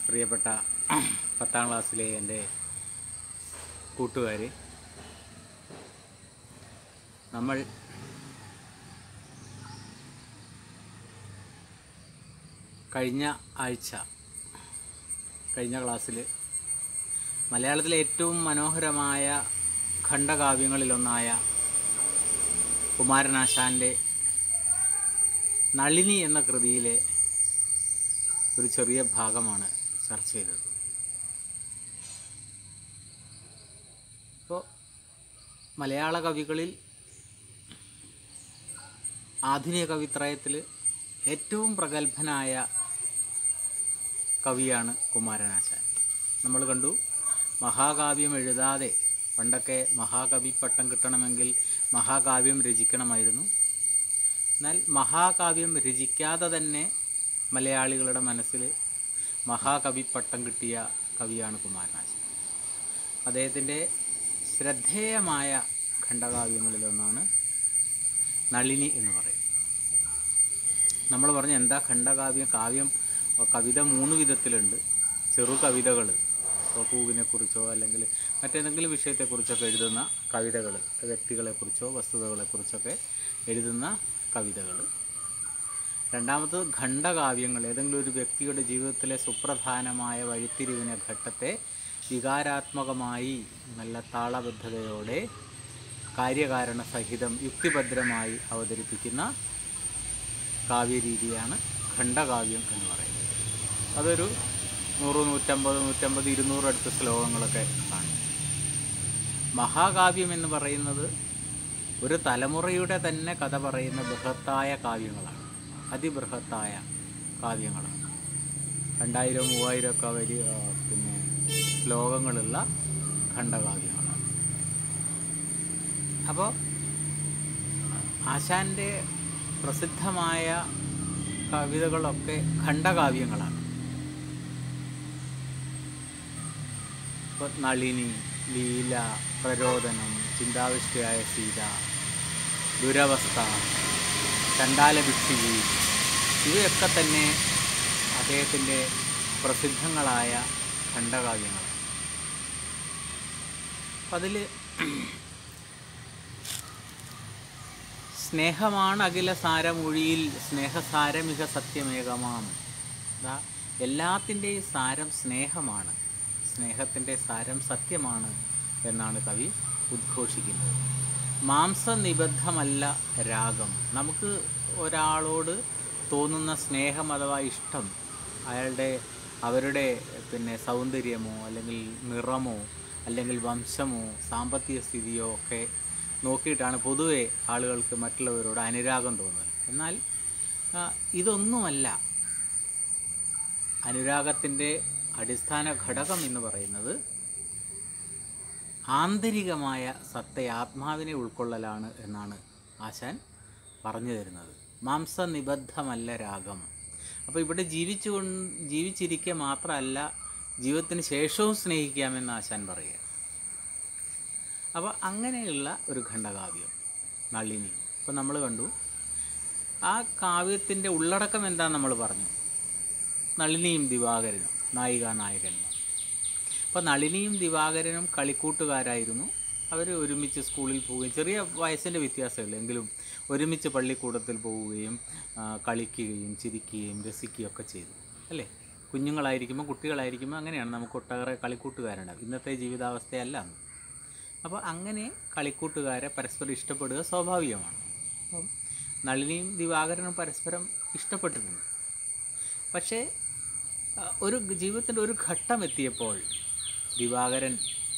പ്രിയപ്പെട്ട പത്താം ക്ലാസ്സിലെ എൻ്റെ കൂട്ടുകാർ നമ്മൾ കഴിഞ്ഞ ആഴ്ച കഴിഞ്ഞ ക്ലാസ്സിൽ മലയാളത്തിലെ ഏറ്റവും മനോഹരമായ ഖണ്ഡകാവ്യങ്ങളിലൊന്നായ കുമാരനാശാൻ്റെ നളിനി എന്ന കൃതിയിലെ ഒരു ചെറിയ ഭാഗമാണ് ചർച്ച ചെയ്തത് ഇപ്പോൾ മലയാള കവികളിൽ ആധുനിക കവിത്രയത്തിൽ ഏറ്റവും പ്രഗത്ഭനായ കവിയാണ് കുമാരനാശാൻ നമ്മൾ കണ്ടു മഹാകാവ്യം എഴുതാതെ പണ്ടൊക്കെ മഹാകവി പട്ടം കിട്ടണമെങ്കിൽ മഹാകാവ്യം രചിക്കണമായിരുന്നു എന്നാൽ മഹാകാവ്യം രചിക്കാതെ തന്നെ മലയാളികളുടെ മനസ്സിൽ മഹാകവി പട്ടം കിട്ടിയ കവിയാണ് കുമാരനാശാൻ അദ്ദേഹത്തിൻ്റെ ശ്രദ്ധേയമായ ഖണ്ഡകാവ്യങ്ങളിലൊന്നാണ് നളിനി എന്ന് പറയും നമ്മൾ പറഞ്ഞ എന്താ ഖണ്ഡകാവ്യം കാവ്യം കവിത മൂന്ന് വിധത്തിലുണ്ട് ചെറു കവിതകൾ ഇപ്പോൾ പൂവിനെക്കുറിച്ചോ അല്ലെങ്കിൽ മറ്റേതെങ്കിലും വിഷയത്തെക്കുറിച്ചൊക്കെ എഴുതുന്ന കവിതകൾ വ്യക്തികളെക്കുറിച്ചോ വസ്തുതകളെക്കുറിച്ചൊക്കെ എഴുതുന്ന കവിതകൾ രണ്ടാമത് ഖണ്ഡകാവ്യങ്ങൾ ഏതെങ്കിലും ഒരു വ്യക്തിയുടെ ജീവിതത്തിലെ സുപ്രധാനമായ വഴിത്തിരിവിനെ ഘട്ടത്തെ വികാരാത്മകമായി നല്ല താളബദ്ധതയോടെ കാര്യകാരണ സഹിതം യുക്തിഭദ്രമായി അവതരിപ്പിക്കുന്ന കാവ്യരീതിയാണ് ഖണ്ഡകാവ്യം എന്ന് പറയുന്നത് അതൊരു നൂറ് നൂറ്റമ്പത് നൂറ്റമ്പത് ഇരുന്നൂറ് അടുത്ത ശ്ലോകങ്ങളൊക്കെ കാണും മഹാകാവ്യം എന്ന് പറയുന്നത് ഒരു തലമുറയുടെ തന്നെ കഥ പറയുന്ന ബൃഹത്തായ കാവ്യങ്ങളാണ് അതിബൃഹത്തായ കാവ്യങ്ങളാണ് രണ്ടായിരം മൂവായിരം ഒക്കെ വലിയ പിന്നെ ശ്ലോകങ്ങളുള്ള ഖണ്ഡകാവ്യങ്ങളാണ് അപ്പോൾ ആശാൻ്റെ പ്രസിദ്ധമായ കവിതകളൊക്കെ ഖണ്ഡകാവ്യങ്ങളാണ് ഇപ്പോൾ നളിനി ലീല പ്രരോദനം ചിന്താവിഷ്ടയായ സീത ദുരവസ്ഥ ചണ്ടാലഭിക്ഷുകി ഇവയൊക്കെ തന്നെ അദ്ദേഹത്തിൻ്റെ പ്രസിദ്ധങ്ങളായ ഖണ്ഡകാവ്യങ്ങളാണ് അപ്പം അതിൽ സ്നേഹമാണ് അഖില സാരമൊഴിയിൽ സ്നേഹസാരമിക സത്യമേകമാം ദാ എല്ലാത്തിൻ്റെയും സാരം സ്നേഹമാണ് സ്നേഹത്തിൻ്റെ സാരം സത്യമാണ് എന്നാണ് കവി ഉദ്ഘോഷിക്കുന്നത് മാംസനിബദ്ധമല്ല രാഗം നമുക്ക് ഒരാളോട് തോന്നുന്ന സ്നേഹം അഥവാ ഇഷ്ടം അയാളുടെ അവരുടെ പിന്നെ സൗന്ദര്യമോ അല്ലെങ്കിൽ നിറമോ അല്ലെങ്കിൽ വംശമോ സാമ്പത്തിക സ്ഥിതിയോ ഒക്കെ നോക്കിയിട്ടാണ് പൊതുവെ ആളുകൾക്ക് മറ്റുള്ളവരോട് അനുരാഗം തോന്നുന്നത് എന്നാൽ ആ, ഇതൊന്നുമല്ല അനുരാഗത്തിൻ്റെ അടിസ്ഥാന ഘടകം എന്ന് പറയുന്നത് ആന്തരികമായ സത്ത ആത്മാവിനെ ഉൾക്കൊള്ളലാണ് എന്നാണ് ആശാൻ പറഞ്ഞു തരുന്നത് മാംസനിബദ്ധമല്ല രാഗം അപ്പോൾ ഇവിടെ ജീവിച്ചു കൊണ്ട് ജീവിച്ചിരിക്കുക മാത്രമല്ല ജീവിതത്തിന് ശേഷവും സ്നേഹിക്കാമെന്ന് ആശാൻ പറയുക അപ്പോൾ അങ്ങനെയുള്ള ഒരു ഖണ്ഡകാവ്യം നളിനി അപ്പോൾ നമ്മൾ കണ്ടു ആ കാവ്യത്തിൻ്റെ ഉള്ളടക്കം എന്താന്ന് നമ്മൾ പറഞ്ഞു നളിനിയും ദിവാകരനും നായിക നായകന്മാർ അപ്പോൾ നളിനിയും ദിവാകരനും കളിക്കൂട്ടുകാരായിരുന്നു അവർ ഒരുമിച്ച് സ്കൂളിൽ പോവുകയും ചെറിയ വയസ്സിൻ്റെ വ്യത്യാസമുള്ളൂ എങ്കിലും ഒരുമിച്ച് പള്ളിക്കൂടത്തിൽ പോവുകയും ആ, കളിക്കുകയും ചിരിക്കുകയും രസിക്കുകയും ഒക്കെ ചെയ്തു അല്ലേ കുഞ്ഞുങ്ങളായിരിക്കുമ്പോൾ കുട്ടികളായിരിക്കുമ്പോൾ അങ്ങനെയാണ് നമുക്ക് ഒട്ടേറെ കളിക്കൂട്ടുകാരുണ്ടാവും ഇന്നത്തെ ജീവിതാവസ്ഥയല്ല അന്ന് അപ്പോൾ അങ്ങനെ കളിക്കൂട്ടുകാരെ പരസ്പരം ഇഷ്ടപ്പെടുക സ്വാഭാവികമാണ് അപ്പം നളിനിയും ദിവാകരനും പരസ്പരം ഇഷ്ടപ്പെട്ടിട്ടുണ്ട് പക്ഷേ ആ, ഒരു ജീവിതത്തിൻ്റെ ഒരു ഘട്ടം എത്തിയപ്പോൾ ദിവാകരൻ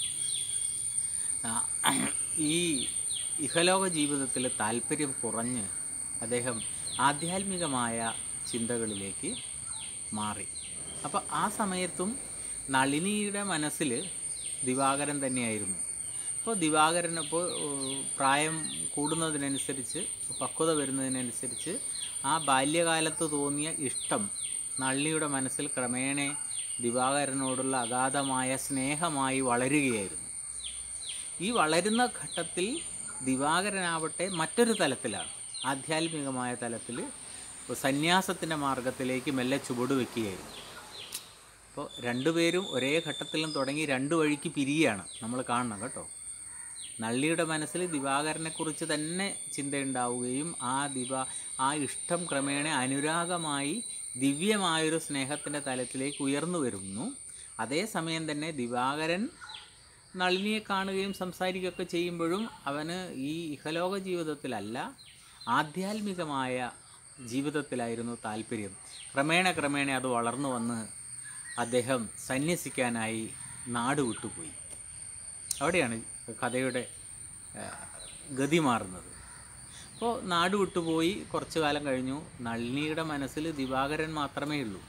ആ, ഈ ഇഹലോക ജീവിതത്തിൽ താല്പര്യം കുറഞ്ഞ് അദ്ദേഹം ആധ്യാത്മികമായ ചിന്തകളിലേക്ക് മാറി അപ്പോൾ ആ സമയത്തും നളിനിയുടെ മനസ്സിൽ ദിവാകരൻ തന്നെയായിരുന്നു അപ്പോൾ ദിവാകരൻ ഇപ്പോൾ പ്രായം കൂടുന്നതിനനുസരിച്ച് പക്വത വരുന്നതിനനുസരിച്ച് ആ ബാല്യകാലത്ത് തോന്നിയ ഇഷ്ടം നളിനിയുടെ മനസ്സിൽ ക്രമേണ ദിവാകരനോടുള്ള അഗാധമായ സ്നേഹമായി വളരുകയായിരുന്നു ഈ വളരുന്ന ഘട്ടത്തിൽ ദിവാകരനാവട്ടെ മറ്റൊരു തലത്തിലാണ് ആധ്യാത്മികമായ തലത്തിൽ സന്യാസത്തിൻ്റെ മാർഗത്തിലേക്ക് മെല്ലെ ചുവട് വയ്ക്കുകയായിരുന്നു അപ്പോൾ രണ്ടുപേരും ഒരേ ഘട്ടത്തിലും തുടങ്ങി രണ്ട് വഴിക്ക് പിരിയുകയാണ് നമ്മൾ കാണണം കേട്ടോ നള്ളിയുടെ മനസ്സിൽ ദിവാകരനെക്കുറിച്ച് തന്നെ ചിന്തയുണ്ടാവുകയും ആ ദിവാ ആ ഇഷ്ടം ക്രമേണ അനുരാഗമായി ദിവ്യമായൊരു സ്നേഹത്തിൻ്റെ തലത്തിലേക്ക് ഉയർന്നു വരുന്നു അതേസമയം തന്നെ ദിവാകരൻ നളിനിയെ കാണുകയും സംസാരിക്കുകയൊക്കെ ചെയ്യുമ്പോഴും അവന് ഈ ഇഹലോക ജീവിതത്തിലല്ല ആധ്യാത്മികമായ ജീവിതത്തിലായിരുന്നു താല്പര്യം ക്രമേണ ക്രമേണ അത് വളർന്നു വന്ന് അദ്ദേഹം സന്യസിക്കാനായി നാട് വിട്ടുപോയി അവിടെയാണ് കഥയുടെ ആ, ഗതി മാറുന്നത് അപ്പോൾ നാട് വിട്ടുപോയി കുറച്ചു കാലം കഴിഞ്ഞു നളിനിയുടെ മനസ്സിൽ ദിവാകരൻ മാത്രമേ ഉള്ളൂ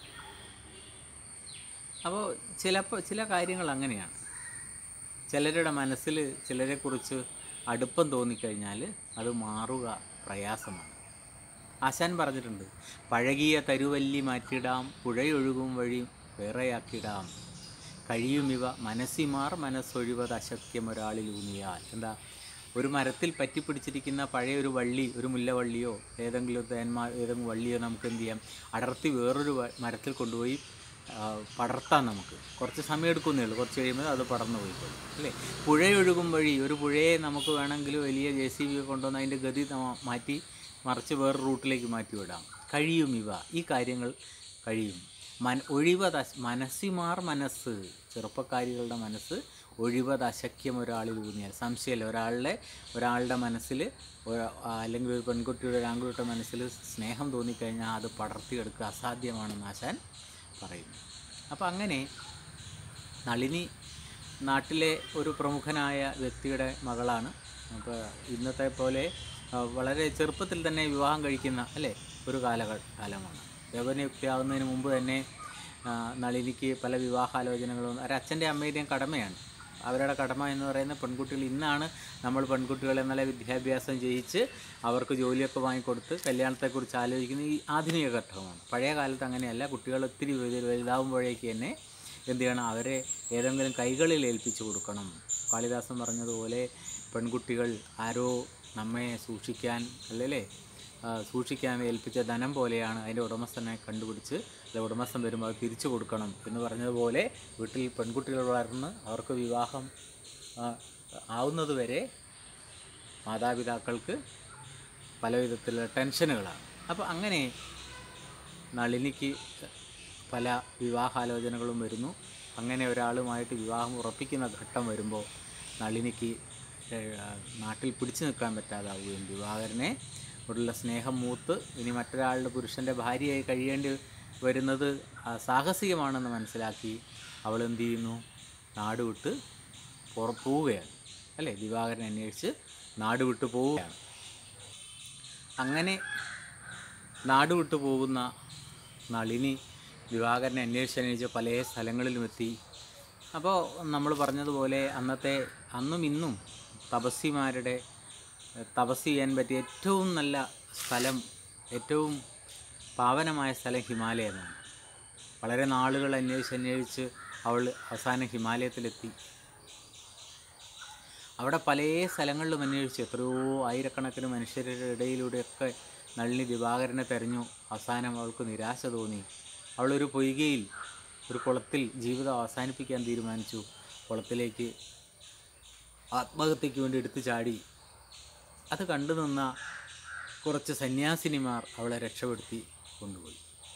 അപ്പോൾ ചിലപ്പോൾ ചില കാര്യങ്ങൾ അങ്ങനെയാണ് ചിലരുടെ മനസ്സിൽ ചിലരെക്കുറിച്ച് അടുപ്പം തോന്നിക്കഴിഞ്ഞാൽ അത് മാറുക പ്രയാസമാണ് ആശാൻ പറഞ്ഞിട്ടുണ്ട് പഴകിയ തരുവല്ലി മാറ്റിടാം പുഴയൊഴുകും വഴി വേറെയാക്കിടാം കഴിയുമിവ മനസ്സിമാർ മനസ്സൊഴിവത് അശക്യമൊരാളിലൂന്നിയാൽ എന്താ ഒരു മരത്തിൽ പറ്റിപ്പിടിച്ചിരിക്കുന്ന പഴയ ഒരു വള്ളി ഒരു മുല്ലവള്ളിയോ ഏതെങ്കിലും തേന്മാ ഏതെങ്കിലും വള്ളിയോ നമുക്ക് എന്ത് ചെയ്യാം അടർത്തി വേറൊരു വ- മരത്തിൽ കൊണ്ടുപോയി ആ, പടർത്താം നമുക്ക് കുറച്ച് സമയം എടുക്കുന്നേ ഉള്ളൂ കുറച്ച് കഴിയുമ്പോൾ അത് പടർന്നു പോയിക്കോളും അല്ലേ പുഴയൊഴുകും വഴി ഒരു പുഴയെ നമുക്ക് വേണമെങ്കിൽ വലിയ ജെ സി ബി കൊണ്ടുവന്ന് അതിൻ്റെ ഗതി നമ്മ- മാറ്റി മറിച്ച് വേറെ റൂട്ടിലേക്ക് മാറ്റി വിടാം കഴിയും ഇവ ഈ കാര്യങ്ങൾ കഴിയും മൻ ഒഴിവത് അശ- മനസ്സിമാർ മനസ്സ് ചെറുപ്പക്കാരികളുടെ മനസ്സ് ഒഴിവത് അശക്യം ഒരാളിൽ ഊന്നിയാൽ സംശയമില്ല ഒരാളുടെ ഒരാളുടെ മനസ്സിൽ ഒര- അല്ലെങ്കിൽ ഒരു പെൺകുട്ടിയുടെ ഒരു ആൺകുട്ടിയുടെ മനസ്സിൽ സ്നേഹം തോന്നിക്കഴിഞ്ഞാൽ അത് പടർത്തിയെടുക്കുക അസാധ്യമാണെന്ന് ആശാൻ പറയുന്നു അപ്പോൾ അങ്ങനെ നളിനി നാട്ടിലെ ഒരു പ്രമുഖനായ വ്യക്തിയുടെ മകളാണ് അപ്പോൾ ഇന്നത്തെ പോലെ ആ, വളരെ ചെറുപ്പത്തിൽ തന്നെ വിവാഹം കഴിക്കുന്ന അല്ലേ ഒരു കാലഘ കാലമാണ് യൗവനയുക്തിയാവുന്നതിന് മുമ്പ് തന്നെ ആ, നളിനിക്ക് പല വിവാഹാലോചനകളും ഒരച്ഛൻ്റെ അമ്മയുടെയും കടമയാണ് അവരുടെ കടമ എന്ന് പറയുന്ന പെൺകുട്ടികൾ ഇന്നാണ് നമ്മൾ പെൺകുട്ടികളെ നല്ല വിദ്യാഭ്യാസം ചെയ്യിച്ച് അവർക്ക് ജോലിയൊക്കെ വാങ്ങിക്കൊടുത്ത് കല്യാണത്തെക്കുറിച്ച് ആലോചിക്കുന്ന ഈ ആധുനിക ഘട്ടമാണ് പഴയ കാലത്ത് അങ്ങനെയല്ല കുട്ടികൾ ഒത്തിരി വലു- വലുതാവുമ്പോഴേക്ക് തന്നെ എന്ത് ചെയ്യണം അവരെ ഏതെങ്കിലും കൈകളിൽ ഏൽപ്പിച്ചു കൊടുക്കണം കാളിദാസൻ പറഞ്ഞതുപോലെ പെൺകുട്ടികൾ ആരോ നമ്മെ സൂക്ഷിക്കാൻ അല്ലല്ലേ ആ, സൂക്ഷിക്കാൻ ഏൽപ്പിച്ച ധനം പോലെയാണ് അതിൻ്റെ ഉടമസ്ഥനെ കണ്ടുപിടിച്ച് അല്ല ഉടമസ്ഥൻ വരുമ്പോൾ അത് തിരിച്ചു കൊടുക്കണം എന്ന് പറഞ്ഞതുപോലെ വീട്ടിൽ പെൺകുട്ടികൾ വളർന്ന് അവർക്ക് വിവാഹം ആ, ആവുന്നത് വരെ മാതാപിതാക്കൾക്ക് പല വിധത്തിലുള്ള ടെൻഷനുകളാണ് അപ്പോൾ അങ്ങനെ നളിനിക്ക് പല വിവാഹാലോചനകളും വരുന്നു അങ്ങനെ ഒരാളുമായിട്ട് വിവാഹം ഉറപ്പിക്കുന്ന ഘട്ടം വരുമ്പോൾ നളിനിക്ക് ഏഹ്, നാട്ടിൽ പിടിച്ചു നിൽക്കാൻ പറ്റാതാവുകയും വിവാഹരനെ ഉള്ള സ്നേഹം മൂത്ത് ഇനി മറ്റൊരാളുടെ പുരുഷൻ്റെ ഭാര്യയായി കഴിയേണ്ടി വരുന്നത് ആ, സാഹസികമാണെന്ന് മനസ്സിലാക്കി അവൾ എന്ത് ചെയ്യുന്നു നാട് വിട്ട് പുറ പോവുകയാണ് അല്ലേ ദിവാകരനെ അന്വേഷിച്ച് നാട് വിട്ട് പോവുകയാണ് അങ്ങനെ നാട് വിട്ടു പോകുന്ന നളിനി ദിവാകരനെ അന്വേഷിച്ച് അന്വേഷിച്ച് പല സ്ഥലങ്ങളിലും എത്തി അപ്പോൾ നമ്മൾ പറഞ്ഞതുപോലെ അന്നത്തെ അന്നും ഇന്നും തപസ്സിമാരുടെ എഹ്, തപസ് ചെയ്യാൻ പറ്റിയ ഏറ്റവും നല്ല സ്ഥലം ഏറ്റവും പാവനമായ സ്ഥലം ഹിമാലയമാണ് വളരെ നാളുകൾ അന്വേഷിച്ച് അന്വേഷിച്ച് അവൾ അവസാനം ഹിമാലയത്തിലെത്തി അവിടെ പല സ്ഥലങ്ങളിലും അന്വേഷിച്ചു എത്രയോ ആയിരക്കണക്കിന് മനുഷ്യരുടെ ഇടയിലൂടെയൊക്കെ നളിനി ദിവാകരനെ തെരഞ്ഞു അവസാനം അവൾക്ക് നിരാശ തോന്നി അവളൊരു പൊയ്കയിൽ ഒരു കുളത്തിൽ ജീവിതം അവസാനിപ്പിക്കാൻ തീരുമാനിച്ചു കുളത്തിലേക്ക് ആത്മഹത്യയ്ക്ക് വേണ്ടി എടുത്തു ചാടി അത് കണ്ടു നിന്ന കുറച്ച് സന്യാസിനിമാർ അവളെ രക്ഷപ്പെടുത്തി കൊണ്ടുപോയി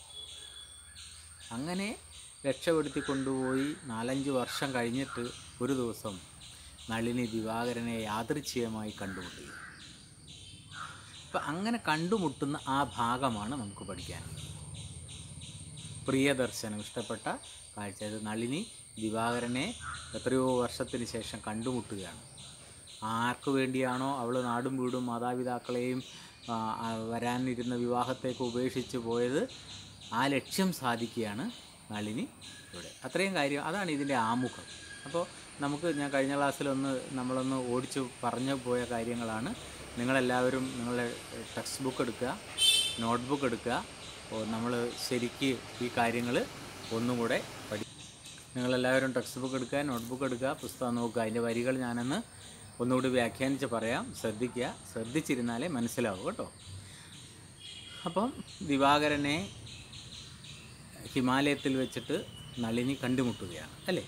അങ്ങനെ രക്ഷപ്പെടുത്തി കൊണ്ടുപോയി നാലഞ്ച് വർഷം കഴിഞ്ഞിട്ട് ഒരു ദിവസം നളിനി ദിവാകരനെ യാദൃച്ഛികമായി കണ്ടുമുട്ടി അപ്പം അങ്ങനെ കണ്ടുമുട്ടുന്ന ആ ഭാഗമാണ് നമുക്ക് പഠിക്കാനുള്ളത് പ്രിയദർശനം ഇഷ്ടപ്പെട്ട കാഴ്ച അത് നളിനി ദിവാകരനെ എത്രയോ വർഷത്തിന് ശേഷം കണ്ടുമുട്ടുകയാണ് ആർക്കു വേണ്ടിയാണോ അവൾ നാടും വീടും മാതാപിതാക്കളെയും ആ, ആ, വരാനിരുന്ന വിവാഹത്തേക്ക് ഉപേക്ഷിച്ച് പോയത് ആ ലക്ഷ്യം സാധിക്കുകയാണ് നളിനി ഇവിടെ അത്രയും കാര്യം അതാണ് ഇതിൻ്റെ ആമുഖം അപ്പോൾ നമുക്ക് ഞാൻ കഴിഞ്ഞ ക്ലാസ്സിലൊന്ന് നമ്മളൊന്ന് ഓടിച്ചു പറഞ്ഞു പോയ കാര്യങ്ങളാണ് നിങ്ങളെല്ലാവരും നിങ്ങളുടെ ടെക്സ്റ്റ് ബുക്ക് എടുക്കുക നോട്ട്ബുക്ക് എടുക്കുക നമ്മൾ ശരിക്ക് ഈ കാര്യങ്ങൾ ഒന്നും കൂടെ പഠി നിങ്ങളെല്ലാവരും ടെക്സ്റ്റ് ബുക്ക് എടുക്കുക നോട്ട്ബുക്ക് എടുക്കുക പുസ്തകം നോക്കുക അതിൻ്റെ വരികൾ ഞാനൊന്ന് ഒന്നുകൂടി വ്യാഖ്യാനിച്ച് പറയാം ശ്രദ്ധിക്കുക ശ്രദ്ധിച്ചിരുന്നാലേ മനസ്സിലാവും കേട്ടോ അപ്പം ദിവാകരനെ ഹിമാലയത്തിൽ വെച്ചിട്ട് നളിനി കണ്ടുമുട്ടുകയാണ് അല്ലേ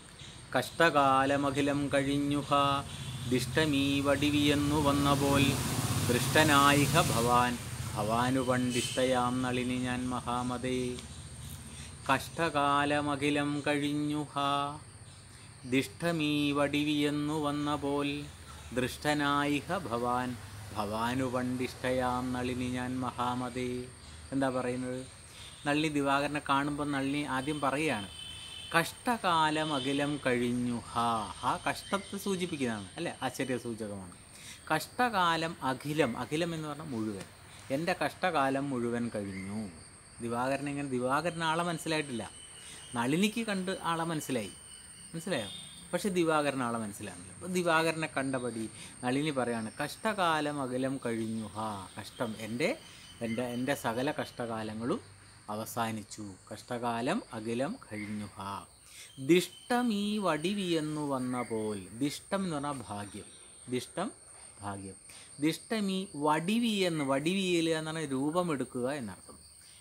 കഷ്ടകാലമഖിലം കഴിഞ്ഞുഹ ദിഷ്ടമീ വടിവിയെന്നു വന്നപോൽ ദൃഷ്ടനായിഹ ഭവാൻ ഭവാനു പണ്ടിഷ്ടയാം നളിനി ഞാൻ മഹാമതേ കഷ്ടകാലമഖിലം കഴിഞ്ഞുഹ ദിഷ്ടമീ വടിവിയെന്നു വന്നപോൽ ദൃഷ്ടനായിഹ ഭവാൻ ഭവാനു പണ്ടിഷ്ടയാം നളിനി ഞാൻ മഹാമതേ എന്താ പറയുന്നത് നളിനി ദിവാകരനെ കാണുമ്പോൾ നളിനി ആദ്യം പറയുകയാണ് കഷ്ടകാലം അഖിലം കഴിഞ്ഞു ഹാ ഹാ കഷ്ടത്തെ സൂചിപ്പിക്കുന്നതാണ് അല്ലേ ആശ്ചര്യ സൂചകമാണ് കഷ്ടകാലം അഖിലം അഖിലം എന്ന് പറഞ്ഞാൽ മുഴുവൻ എൻ്റെ കഷ്ടകാലം മുഴുവൻ കഴിഞ്ഞു ദിവാകരൻ ഇങ്ങനെ ദിവാകരൻ ആളെ മനസ്സിലായിട്ടില്ല നളിനിക്ക് കണ്ട് ആളെ മനസ്സിലായി മനസ്സിലായോ പക്ഷെ ദിവാകരൻ ആളെ മനസ്സിലാകുന്നില്ല അപ്പോൾ ദിവാകരനെ കണ്ടപടി നളിനി പറയാണ് കഷ്ടകാലം അകലം കഴിഞ്ഞു ഹാ കഷ്ടം എൻ്റെ എൻ്റെ എൻ്റെ സകല കഷ്ടകാലങ്ങളും അവസാനിച്ചു കഷ്ടകാലം അകലം കഴിഞ്ഞു ഹാ ദിഷ്ടം ഈ വടിവിയെന്നു വന്ന പോൽ ദിഷ്ടം എന്ന് പറഞ്ഞാൽ ഭാഗ്യം ദിഷ്ടം ഭാഗ്യം ദിഷ്ടം ഈ വടിവിയെന്ന് വടിവിയൽ എന്ന് പറഞ്ഞാൽ രൂപമെടുക്കുക എന്നർത്ഥം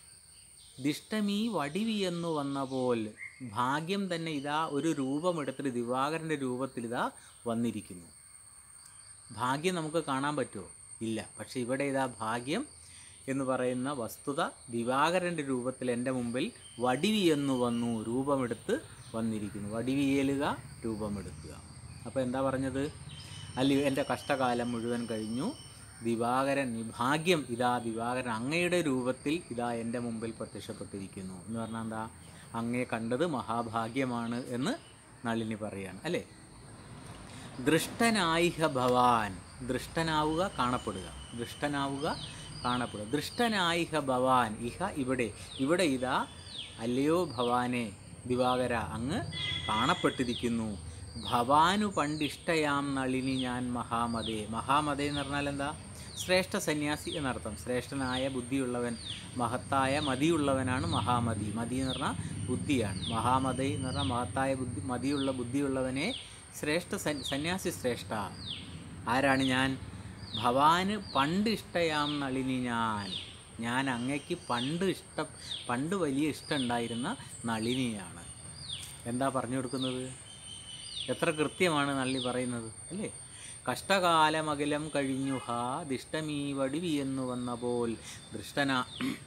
ദിഷ്ടമീ വടിവിയെന്നു വന്ന പോൽ ഭാഗ്യം തന്നെ ഇതാ ഒരു രൂപമെടുത്തിട്ട് ദിവാകരൻ്റെ രൂപത്തിൽ ഇതാ വന്നിരിക്കുന്നു ഭാഗ്യം നമുക്ക് കാണാൻ പറ്റുമോ ഇല്ല പക്ഷെ ഇവിടെ ഇതാ ഭാഗ്യം എന്ന് പറയുന്ന വസ്തുത ദിവാകരൻ്റെ രൂപത്തിൽ എൻ്റെ മുമ്പിൽ വടിവി എന്ന് വന്നു രൂപമെടുത്ത് വന്നിരിക്കുന്നു വടിവിയേലുക രൂപമെടുക്കുക അപ്പോൾ എന്താ പറഞ്ഞത് അല്ല എൻ്റെ കഷ്ടകാലം മുഴുവൻ കഴിഞ്ഞു ദിവാകരൻ ഈ ഭാഗ്യം ഇതാ ദിവാകരൻ അങ്ങയുടെ രൂപത്തിൽ ഇതാ എൻ്റെ മുമ്പിൽ പ്രത്യക്ഷപ്പെട്ടിരിക്കുന്നു എന്ന് പറഞ്ഞാൽ എന്താ അങ്ങയെ കണ്ടത് മഹാഭാഗ്യമാണ് എന്ന് നളിനി പറയാണ് അല്ലേ ദൃഷ്ടനായിഹ ഭവാൻ ദൃഷ്ടനാവുക കാണപ്പെടുക ദൃഷ്ടനാവുക കാണപ്പെടുക ദൃഷ്ടനായിഹ ഭവാൻ ഇഹ ഇവിടെ ഇവിടെ ഇതാ അല്ലയോ ഭവാനെ ദിവാകര അങ്ങ് കാണപ്പെട്ടിരിക്കുന്നു ഭവാനു പണ്ടിഷ്ടയാം നളിനി ഞാൻ മഹാമതേ മഹാമതേ എന്ന് പറഞ്ഞാൽ എന്താ ശ്രേഷ്ഠ സന്യാസി എന്നർത്ഥം ശ്രേഷ്ഠനായ ബുദ്ധിയുള്ളവൻ മഹത്തായ മതിയുള്ളവനാണ് മഹാമതി മതി എന്ന് പറഞ്ഞാൽ ബുദ്ധിയാണ് മഹാമതി എന്ന് പറഞ്ഞാൽ മഹത്തായ ബുദ്ധി മതിയുള്ള ബുദ്ധിയുള്ളവനെ ശ്രേഷ്ഠ സൻ- സന്യാസി ശ്രേഷ്ഠ ആരാണ് ഞാൻ ഭവാന് പണ്ട് ഇഷ്ടയാം നളിനി ഞാൻ ഞാൻ അങ്ങയ്ക്ക് പണ്ട് ഇഷ്ട പണ്ട് വലിയ ഇഷ്ടമുണ്ടായിരുന്ന നളിനിയാണ് എന്താ പറഞ്ഞു കൊടുക്കുന്നത് എത്ര കൃത്യമാണ് നള്ളി പറയുന്നത് അല്ലേ കഷ്ടകാലമകലം കഴിഞ്ഞു ഹാ ദിഷ്ടമീ വടിവി എന്നു വന്ന പോൽ ദൃഷ്ടനാ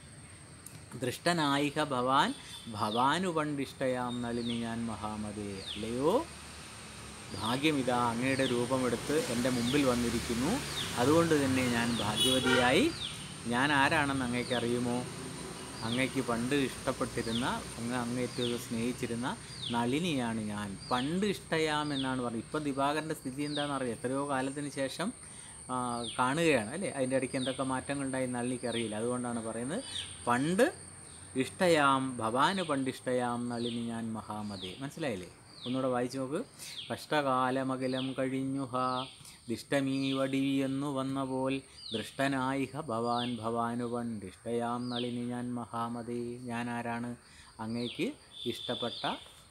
ദൃഷ്ടനായിക ഭവാൻ ഭവാനു പണ്ടിഷ്ടയാം നളിനി ഞാൻ മഹാമതേ അല്ലയോ ഭാഗ്യമിതാ അങ്ങയുടെ രൂപമെടുത്ത് എൻ്റെ മുമ്പിൽ വന്നിരിക്കുന്നു അതുകൊണ്ട് തന്നെ ഞാൻ ഭാഗ്യവതിയായി ഞാൻ ആരാണെന്ന് അങ്ങേക്ക് അറിയുമോ അങ്ങയ്ക്ക് പണ്ട് ഇഷ്ടപ്പെട്ടിരുന്ന അങ്ങ് അങ്ങേറ്റവും സ്നേഹിച്ചിരുന്ന നളിനിയാണ് ഞാൻ പണ്ട് ഇഷ്ടയാം എന്നാണ് പറഞ്ഞത് ഇപ്പം ദിവാകരൻ്റെ സ്ഥിതി എന്താണെന്ന് അറിയാം എത്രയോ കാലത്തിന് ശേഷം ആ, കാണുകയാണ് അല്ലേ അതിൻ്റെ ഇടയ്ക്ക് എന്തൊക്കെ മാറ്റങ്ങളുണ്ടായി നളിനിക്ക് അറിയില്ല അതുകൊണ്ടാണ് പറയുന്നത് പണ്ട് ഇഷ്ടയാം ഭവാന് പണ്ടിഷ്ടയാം നളിനി ഞാൻ മഹാമതേ മനസ്സിലായില്ലേ ഒന്നുകൂടെ വായിച്ചു നോക്ക് കഷ്ടകാലമകലം കഴിഞ്ഞുഹ ദിഷ്ടമീ വടിയെന്നു വന്ന പോൽ ദൃഷ്ടനായിഹ ഭവാൻ ഭവാനു പണ്ടിഷ്ടയാം നളിനി ഞാൻ മഹാമതേ ഞാൻ ആരാണ് അങ്ങേക്ക് ഇഷ്ടപ്പെട്ട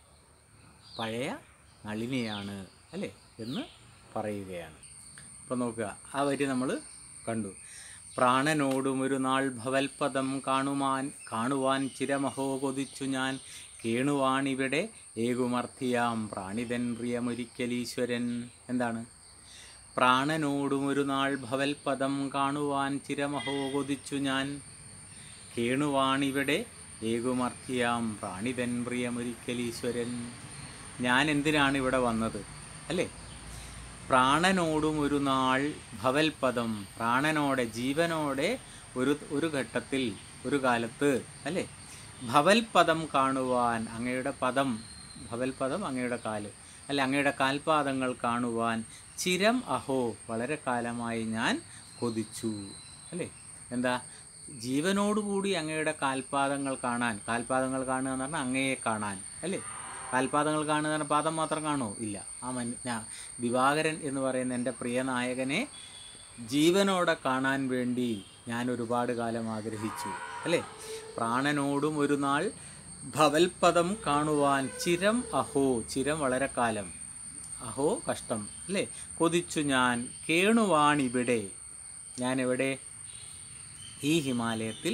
പഴയ നളിനിയാണ് അല്ലേ എന്ന് പറയുകയാണ് അപ്പോൾ നോക്കുക ആ വരി നമ്മൾ കണ്ടു പ്രാണനോടും ഒരു നാൾ ഭവൽപദം കാണുവാൻ കാണുവാൻ ചിരമഹോ കൊതിച്ചു ഞാൻ കേണുവാണിവിടെ ഏകുമർത്തിയാം പ്രാണിതൻ പ്രിയമൊരിക്കലീശ്വരൻ എന്താണ് പ്രാണനോടും ഒരു നാൾ ഭവൽപദം കാണുവാൻ ചിരമഹോ കൊതിച്ചു ഞാൻ കേണുവാണിവിടെ ഏകുമർത്തിയാം പ്രാണിതൻ പ്രിയമൊരിക്കലീശ്വരൻ ഞാൻ എന്തിനാണ് ഇവിടെ വന്നത് അല്ലേ പ്രാണനോടും ഒരു നാൾ ഭവൽപദം പ്രാണനോടെ ജീവനോടെ ഒരു ഒരു ഘട്ടത്തിൽ ഒരു കാലത്ത് അല്ലേ ഭവൽപദം കാണുവാൻ അങ്ങയുടെ പദം ഭവൽപദം അങ്ങയുടെ കാല് അല്ല അങ്ങയുടെ കാൽപാദങ്ങൾ കാണുവാൻ ചിരം അഹോ വളരെ കാലമായി ഞാൻ കൊതിച്ചു അല്ലേ എന്താ ജീവനോടുകൂടി അങ്ങയുടെ കാൽപാദങ്ങൾ കാണാൻ കാൽപാദങ്ങൾ കാണുക എന്ന് പറഞ്ഞാൽ അങ്ങയെ കാണാൻ അല്ലേ കാൽപാദങ്ങൾ കാണുക എന്ന് പറഞ്ഞാൽ പാദം മാത്രം കാണുമോ ഇല്ല ആ മൻ ഞാ- ദിവാകരൻ എന്ന് പറയുന്ന എൻ്റെ പ്രിയ നായകനെ ജീവനോടെ കാണാൻ വേണ്ടി ഞാൻ ഒരുപാട് കാലം ആഗ്രഹിച്ചു അല്ലേ പ്രാണനോടും ഒരു നാൾ ഭവൽപദം കാണുവാൻ ചിരം അഹോ ചിരം വളരെ കാലം അഹോ കഷ്ടം അല്ലേ കൊതിച്ചു ഞാൻ കേണുവാണിവിടെ ഞാൻ എവിടെ ഈ ഹിമാലയത്തിൽ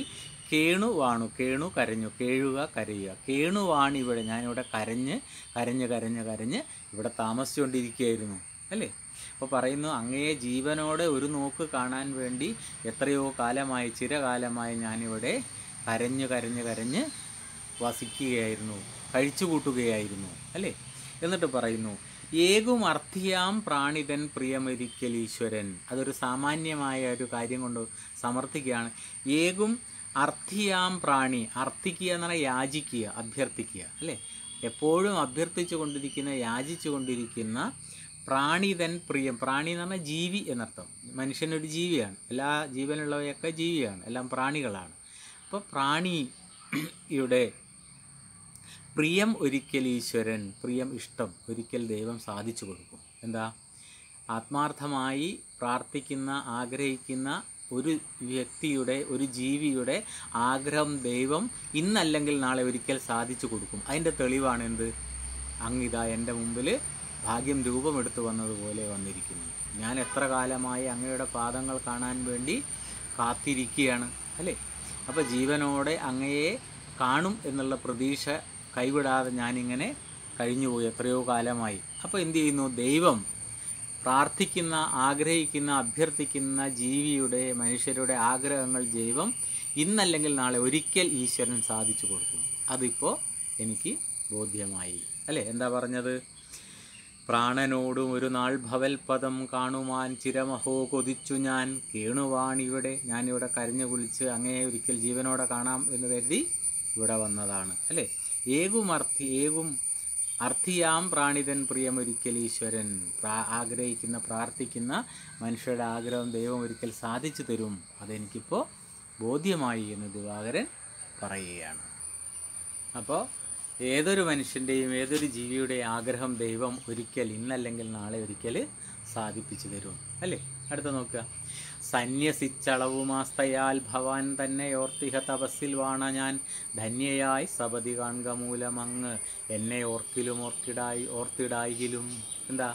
കേണു വാണു കേണു കരഞ്ഞു കേഴുക കരയുക കേണു വാണിവിടെ ഞാനിവിടെ കരഞ്ഞ് കരഞ്ഞ് കരഞ്ഞ് കരഞ്ഞ് ഇവിടെ താമസിച്ചുകൊണ്ടിരിക്കുകയായിരുന്നു അല്ലേ അപ്പോൾ പറയുന്നു അങ്ങയെ ജീവനോടെ ഒരു നോക്ക് കാണാൻ വേണ്ടി എത്രയോ കാലമായി ചിരകാലമായി ഞാനിവിടെ കരഞ്ഞ് കരഞ്ഞ് കരഞ്ഞ് വസിക്കുകയായിരുന്നു കഴിച്ചു കൂട്ടുകയായിരുന്നു അല്ലേ എന്നിട്ട് പറയുന്നു ഏകും അർത്ഥിയാം പ്രാണിതൻ പ്രിയമൊരിക്കൽ ഈശ്വരൻ അതൊരു സാമാന്യമായ ഒരു കാര്യം കൊണ്ട് സമർത്ഥിക്കുകയാണ് ഏകും അർത്ഥിയാം പ്രാണി അർത്ഥിക്കുക എന്ന് പറഞ്ഞാൽ യാചിക്കുക അഭ്യർത്ഥിക്കുക അല്ലേ എപ്പോഴും അഭ്യർത്ഥിച്ചു കൊണ്ടിരിക്കുന്ന യാചിച്ചു കൊണ്ടിരിക്കുന്ന പ്രാണിതൻ പ്രിയം പ്രാണി എന്ന് പറഞ്ഞാൽ ജീവി എന്നർത്ഥം മനുഷ്യനൊരു ജീവിയാണ് എല്ലാ ജീവനുള്ളവയൊക്കെ ജീവിയാണ് എല്ലാം പ്രാണികളാണ് അപ്പോൾ പ്രാണിയുടെ പ്രിയം ഒരിക്കൽ ഈശ്വരൻ പ്രിയം ഇഷ്ടം ഒരിക്കൽ ദൈവം സാധിച്ചു കൊടുക്കും എന്താ ആത്മാർത്ഥമായി പ്രാർത്ഥിക്കുന്ന ആഗ്രഹിക്കുന്ന ഒരു വ്യക്തിയുടെ ഒരു ജീവിയുടെ ആഗ്രഹം ദൈവം ഇന്നല്ലെങ്കിൽ നാളെ ഒരിക്കൽ സാധിച്ചു കൊടുക്കും അതിൻ്റെ തെളിവാണ് എന്ത് അങ്ങിതാ എൻ്റെ മുമ്പിൽ ഭാഗ്യം രൂപമെടുത്തു വന്നതുപോലെ വന്നിരിക്കുന്നു ഞാൻ എത്ര കാലമായി അങ്ങയുടെ പാദങ്ങൾ കാണാൻ വേണ്ടി കാത്തിരിക്കുകയാണ് അല്ലേ അപ്പോൾ ജീവനോടെ അങ്ങയെ കാണും എന്നുള്ള പ്രതീക്ഷ കൈവിടാതെ ഞാനിങ്ങനെ കഴിഞ്ഞുപോയി എത്രയോ കാലമായി അപ്പോൾ എന്ത് ചെയ്യുന്നു ദൈവം പ്രാർത്ഥിക്കുന്ന ആഗ്രഹിക്കുന്ന അഭ്യർത്ഥിക്കുന്ന ജീവിയുടെ മനുഷ്യരുടെ ആഗ്രഹങ്ങൾ ദൈവം ഇന്നല്ലെങ്കിൽ നാളെ ഒരിക്കൽ ഈശ്വരൻ സാധിച്ചു കൊടുക്കും അതിപ്പോൾ എനിക്ക് ബോധ്യമായി അല്ലേ എന്താ പറഞ്ഞത് പ്രാണനോടും ഒരു നാൾ ഭവൽപദം കാണുവാൻ ചിരമഹോ കൊതിച്ചു ഞാൻ കേണുവാണിവിടെ ഞാനിവിടെ കരഞ്ഞു കുളിച്ച് അങ്ങയെ ഒരിക്കൽ ജീവനോടെ കാണാം എന്ന് കരുതി ഇവിടെ വന്നതാണ് അല്ലേ ഏകും അർത്ഥി ഏകും അർത്ഥിയാം പ്രാണിതൻ പ്രിയമൊരിക്കൽ ഈശ്വരൻ പ്രാ ആഗ്രഹിക്കുന്ന പ്രാർത്ഥിക്കുന്ന മനുഷ്യരുടെ ആഗ്രഹം ദൈവം ഒരിക്കൽ സാധിച്ചു തരും അതെനിക്കിപ്പോൾ ബോധ്യമായി എന്ന് ദിവാകരൻ പറയുകയാണ് അപ്പോൾ ഏതൊരു മനുഷ്യൻ്റെയും ഏതൊരു ജീവിയുടെയും ആഗ്രഹം ദൈവം ഒരിക്കൽ ഇന്നല്ലെങ്കിൽ നാളെ ഒരിക്കൽ സാധിപ്പിച്ചു തരും അല്ലേ അടുത്ത നോക്കുക സന്യസിച്ചളവുമാസ്തയാൽ ഭവാൻ തന്നെ ഓർത്തിഹ തപസ്സിൽ വാണ ഞാൻ ധന്യയായി സപതി കാൺക മൂലമങ്ങ് എന്നെ ഓർക്കിലും ഓർക്കിടായി ഓർത്തിടായിലും എന്താ